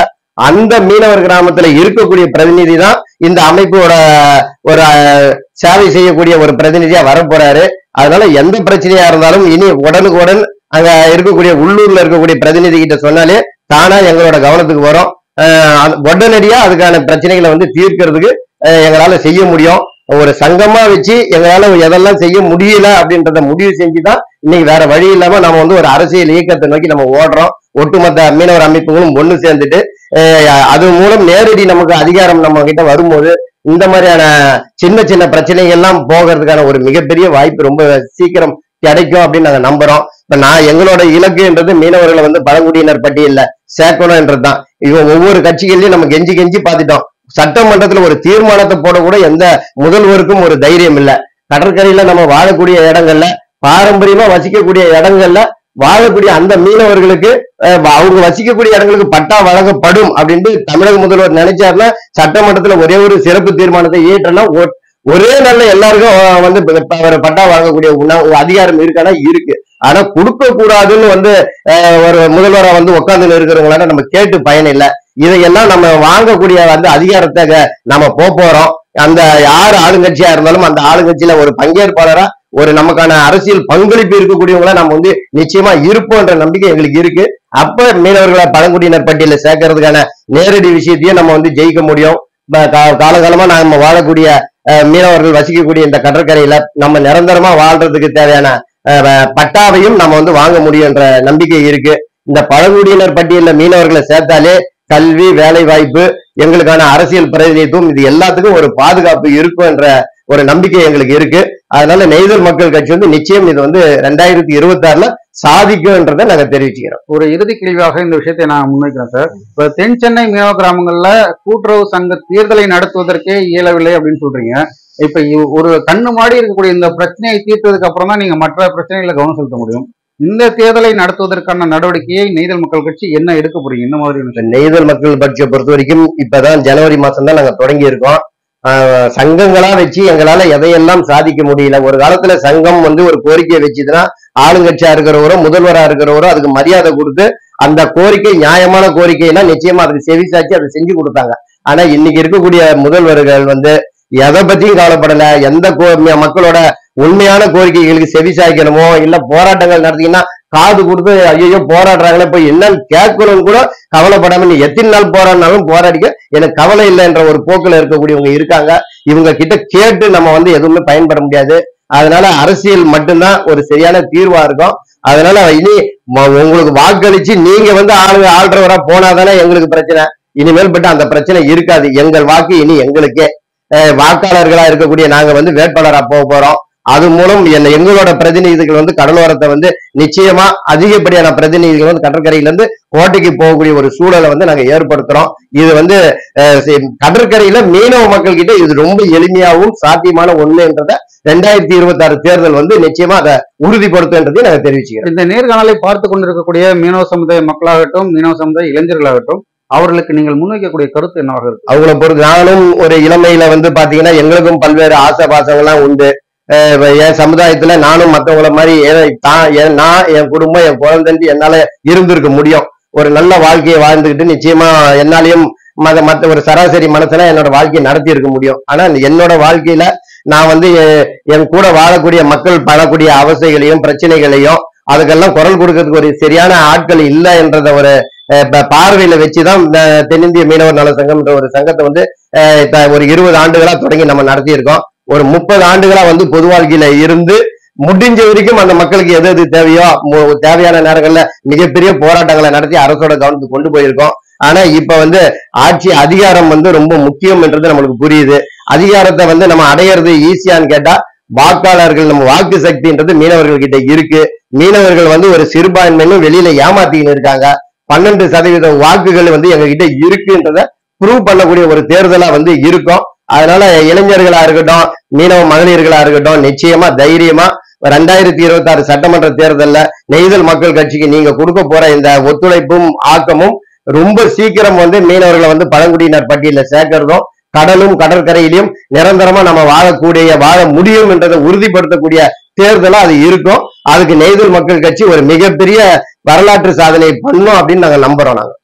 அந்த மீனவர் கிராமத்துல இருக்கக்கூடிய பிரதிநிதி தான் இந்த அமைப்போட ஒரு அஹ், சேவை செய்யக்கூடிய ஒரு பிரதிநிதியா வரப்போறாரு அதனால எந்த பிரச்சனையா இருந்தாலும் இனி உடனுக்குடன் அங்க இருக்கக்கூடிய உள்ளூர்ல இருக்கக்கூடிய பிரதிநிதி கிட்ட சொன்னாலே தானா எங்களோட கவனத்துக்கு வரும் அஹ், அது உடனடியா அதுக்கான பிரச்சனைகளை வந்து தீர்க்கிறதுக்கு அஹ், எங்களால செய்ய முடியும் ஒரு சங்கமா வச்சு எங்களால எதெல்லாம் செய்ய முடியல அப்படின்றத முடிவு செஞ்சுதான் இன்னைக்கு வேற வழி இல்லாம நம்ம வந்து ஒரு அரசியல் இயக்கத்தை நோக்கி நம்ம ஓடுறோம் ஒட்டுமொத்த மீனவர் அமைப்புகளும் ஒண்ணு சேர்ந்துட்டு அஹ், அது மூலம் நேரடி நமக்கு அதிகாரம் நம்ம கிட்ட வரும்போது இந்த மாதிரியான சின்ன சின்ன பிரச்சனைகள் எல்லாம் போகிறதுக்கான ஒரு மிகப்பெரிய வாய்ப்பு ரொம்ப சீக்கிரம் கிடைக்கும் அப்படின்னு நாங்க நம்புறோம் இப்ப நான் எங்களோட இலக்குன்றது மீனவர்களை வந்து பழங்குடியினர் பட்டியல்ல சேர்க்கணும்ன்றதுதான் இவன் ஒவ்வொரு கட்சிகள்லயும் நம்ம கெஞ்சி கெஞ்சி பார்த்துட்டோம் சட்டமன்றத்துல ஒரு தீர்மானத்தை போட கூட எந்த முதல்வருக்கும் ஒரு தைரியம் இல்ல கடற்கரையில நம்ம வாழக்கூடிய இடங்கள்ல பாரம்பரியமா வசிக்கக்கூடிய இடங்கள்ல வாழக்கூடிய அந்த மீனவர்களுக்கு அஹ், அவங்க வசிக்கக்கூடிய இடங்களுக்கு பட்டா வழங்கப்படும் அப்படின்ட்டு தமிழக முதல்வர் நினைச்சாருன்னா சட்டமன்றத்துல ஒரே ஒரு சிறப்பு தீர்மானத்தை இயற்றனா ஒ- ஒரே நாள்ல எல்லாருக்கும் அஹ், வந்து இப்ப- இப்ப அவர் பட்டா வழங்கக்கூடிய உண- அதிகாரம் இருக்கானா இருக்கு ஆனா கொடுக்க கூடாதுன்னு வந்து அஹ், ஒரு முதல்வரா வந்து உட்கார்ந்து இருக்கிறவங்களால நம்ம கேட்டு பயன் இல்ல இதையெல்லாம் நம்ம வாங்கக்கூடிய வந்து அதிகாரத்தை க- நம்ம போப் போறோம் அந்த யார் ஆளுங்கட்சியா இருந்தாலும் அந்த ஆளுங்கட்சியில ஒரு பங்கேற்பாளரா ஒரு நமக்கான அரசியல் பங்களிப்பு இருக்கக்கூடியவங்களா நம்ம வந்து நிச்சயமா இருப்போம்ன்ற நம்பிக்கை எங்களுக்கு இருக்கு அப்ப மீனவர்களை பழங்குடியினர் பட்டியல சேர்க்கறதுக்கான நேரடி விஷயத்தையும் நம்ம வந்து ஜெயிக்க முடியும் ப- கா- காலகாலமா நம்ம வாழக்கூடிய அஹ், மீனவர்கள் வசிக்கக்கூடிய இந்த கடற்கரையில நம்ம நிரந்தரமா வாழ்றதுக்கு தேவையான அஹ், வ- பட்டாவையும் நம்ம வந்து வாங்க முடியும்ன்ற நம்பிக்கை இருக்கு இந்த பழங்குடியினர் பட்டியலில் மீனவர்களை சேர்த்தாலே கல்வி வேலை வாய்ப்பு எங்களுக்கான அரசியல் பிரதிநிதித்துவம் இது எல்லாத்துக்கும் ஒரு பாதுகாப்பு இருக்கும் என்ற ஒரு நம்பிக்கை எங்களுக்கு இருக்கு அதனால நெய்தல் மக்கள் கட்சி வந்து நிச்சயம் இது வந்து ரெண்டாயிரத்தி இருபத்தி ஆறுல சாதிக்கும்ன்றதை நாங்க தெரிவிச்சுக்கிறோம் ஒரு இறுதி கேள்வியாக இந்த விஷயத்தை நான் முன்வைக்கிறேன் சார் இப்ப தென் சென்னை மீனவ கிராமங்கள்ல கூட்டுறவு சங்க தேர்தலை நடத்துவதற்கே இயலவில்லை அப்படின்னு சொல்றீங்க இப்ப இ- ஒரு கண்ணு மாடி இருக்கக்கூடிய இந்த பிரச்சனையை தீர்த்ததுக்கு அப்புறம் தான் நீங்க மற்ற பிரச்சனைகளை கவனம் செலுத்த முடியும் இந்த தேர்தலை நடத்துவதற்கான நடவடிக்கையை நெய்தல் மக்கள் கட்சி என்ன எடுக்க போறீங்க இந்த மாதிரி இந்த நெய்தல் மக்கள் கட்சியை பொறுத்த வரைக்கும் இப்பதான் ஜனவரி மாசம் தான் நாங்க தொடங்கி இருக்கோம் ஆஹ் சங்கங்களா வச்சு எங்களால எதையெல்லாம் சாதிக்க முடியல ஒரு காலத்துல சங்கம் வந்து ஒரு கோரிக்கையை வச்சுதுன்னா ஆளுங்கட்சியா இருக்கிறவரோ முதல்வரா இருக்கிறவரோ அதுக்கு மரியாதை கொடுத்து அந்த கோரிக்கை நியாயமான கோரிக்கைனா நிச்சயமா அதுக்கு செவி சாச்சு அதை செஞ்சு கொடுத்தாங்க ஆனா இன்னைக்கு இருக்கக்கூடிய முதல்வர்கள் வந்து எதை பத்தியும் கவலைப்படல எந்த கோ- ம- மக்களோட உண்மையான கோரிக்கைகளுக்கு செவி சாய்க்கணுமோ இல்ல போராட்டங்கள் நடத்தீங்கன்னா காது கொடுத்து ஐயோ போராடுறாங்களே போய் என்னன்னு கேட்கணும்னு கூட கவலைப்படாம நீ எத்தனை நாள் போராடினாலும் போராடிக்க எனக்கு கவலை இல்லைன்ற ஒரு போக்குல இருக்கக்கூடியவங்க இருக்காங்க இவங்க கிட்ட கேட்டு நம்ம வந்து எதுவுமே பயன்பட முடியாது அதனால அரசியல் மட்டும்தான் ஒரு சரியான தீர்வா இருக்கும் அதனால இனி ம- உங்களுக்கு வாக்களிச்சு நீங்க வந்து ஆளு ஆள்றவரா போனாதானே எங்களுக்கு பிரச்சனை இனிமேல் பட்டு அந்த பிரச்சனை இருக்காது எங்கள் வாக்கு இனி எங்களுக்கே அஹ் வாக்காளர்களா இருக்கக்கூடிய நாங்க வந்து வேட்பாளரா போக போறோம் அது மூலம் என்ன எங்களோட பிரதிநிதிகள் வந்து கடலோரத்தை வந்து நிச்சயமா அதிகப்படியான பிரதிநிதிகள் வந்து கடற்கரையில இருந்து கோட்டைக்கு போகக்கூடிய ஒரு சூழலை வந்து நாங்க ஏற்படுத்துறோம் இது வந்து அஹ், சி- கடற்கரையில மீனவ மக்கள் கிட்ட இது ரொம்ப எளிமையாகவும் சாத்தியமான ஒண்ணுன்றத ரெண்டாயிரத்தி இருபத்தி ஆறு தேர்தல் வந்து நிச்சயமா அதை உறுதிப்படுத்துன்றதையும் நாங்க தெரிவிச்சுக்கிறோம் இந்த நேர்காணலை பார்த்து கொண்டிருக்கக்கூடிய மீனவ சமுதாய மக்களாகட்டும் மீனவ சமுதாய இளைஞர்களாகட்டும் அவர்களுக்கு நீங்கள் முன்வைக்கக்கூடிய கருத்து என்னவாக இருக்கு அவங்கள பொறுத்து நானும் ஒரு இளமையில வந்து பாத்தீங்கன்னா எங்களுக்கும் பல்வேறு ஆசை பாசங்கள்லாம் உண்டு அஹ் இப்ப என் சமுதாயத்துல நானும் மத்தவங்கள மாதிரி ஏ- தான் என் நான் என் குடும்பம் என் குழந்தைன்ட்டு என்னால இருந்திருக்க முடியும் ஒரு நல்ல வாழ்க்கையை வாழ்ந்துகிட்டு நிச்சயமா என்னாலையும் மத மத்த ஒரு சராசரி மனசுல என்னோட வாழ்க்கையை நடத்தி இருக்க முடியும் ஆனா என்னோட வாழ்க்கையில நான் வந்து எ- என் கூட வாழக்கூடிய மக்கள் படக்கூடிய அவசைகளையும் பிரச்சனைகளையும் அதுக்கெல்லாம் குரல் கொடுக்கறதுக்கு ஒரு சரியான ஆட்கள் இல்லை என்றத ஒரு அஹ், ப- பார்வையில வச்சுதான் இந்த தென்னிந்திய மீனவர் நல சங்கம்ன்ற ஒரு சங்கத்தை வந்து அஹ், இப்ப ஒரு இருபது ஆண்டுகளா தொடங்கி நம்ம நடத்தி இருக்கோம் ஒரு முப்பது ஆண்டுகளா வந்து பொது வாழ்க்கையில இருந்து முடிஞ்ச வரைக்கும் அந்த மக்களுக்கு எது எது தேவையோ மு- தேவையான நேரங்கள்ல மிகப்பெரிய போராட்டங்களை நடத்தி அரசோட கவனத்துக்கு கொண்டு போயிருக்கோம் ஆனா இப்ப வந்து ஆட்சி அதிகாரம் வந்து ரொம்ப முக்கியம் என்றது நம்மளுக்கு புரியுது அதிகாரத்தை வந்து நம்ம அடையிறது ஈஸியான்னு கேட்டா வாக்காளர்கள் நம்ம வாக்கு சக்தின்றது மீனவர்கள் கிட்ட இருக்கு மீனவர்கள் வந்து ஒரு சிறுபான்மைன்னு வெளியில ஏமாத்திக்கின்னு இருக்காங்க பன்னெண்டு சதவீத வாக்குகள் வந்து எங்க கிட்ட இருக்குன்றத ப்ரூவ் பண்ணக்கூடிய ஒரு தேர்தலா வந்து இருக்கும் அதனால இளைஞர்களா இருக்கட்டும் மீனவ மகளிர்களா இருக்கட்டும் நிச்சயமா தைரியமா ரெண்டாயிரத்தி இருபத்தி ஆறு சட்டமன்ற தேர்தல்ல நெய்தல் மக்கள் கட்சிக்கு நீங்க கொடுக்க போற இந்த ஒத்துழைப்பும் ஆக்கமும் ரொம்ப சீக்கிரம் வந்து மீனவர்களை வந்து பழங்குடியினர் பட்டியல சேர்க்கறதும் கடலும் கடற்கரையிலும் நிரந்தரமா நம்ம வாழக்கூடிய வாழ முடியும் என்றதை உறுதிப்படுத்தக்கூடிய தேர்தலா அது இருக்கும் அதுக்கு நெய்தல் மக்கள் கட்சி ஒரு மிகப்பெரிய வரலாற்று சாதனை பண்ணும் அப்படின்னு நாங்க நம்புறோம் நாங்க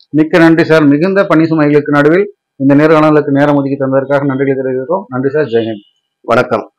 மிக்க நன்றி சார் மிகுந்த பணி சுமைகளுக்கு நடுவில் இந்த நேர்காணலுக்கு நேரம் ஒதுக்கி தந்ததற்காக நன்றிகளை தெரிவிக்கிறோம் நன்றி சார் ஜெயஹிந்த் வணக்கம்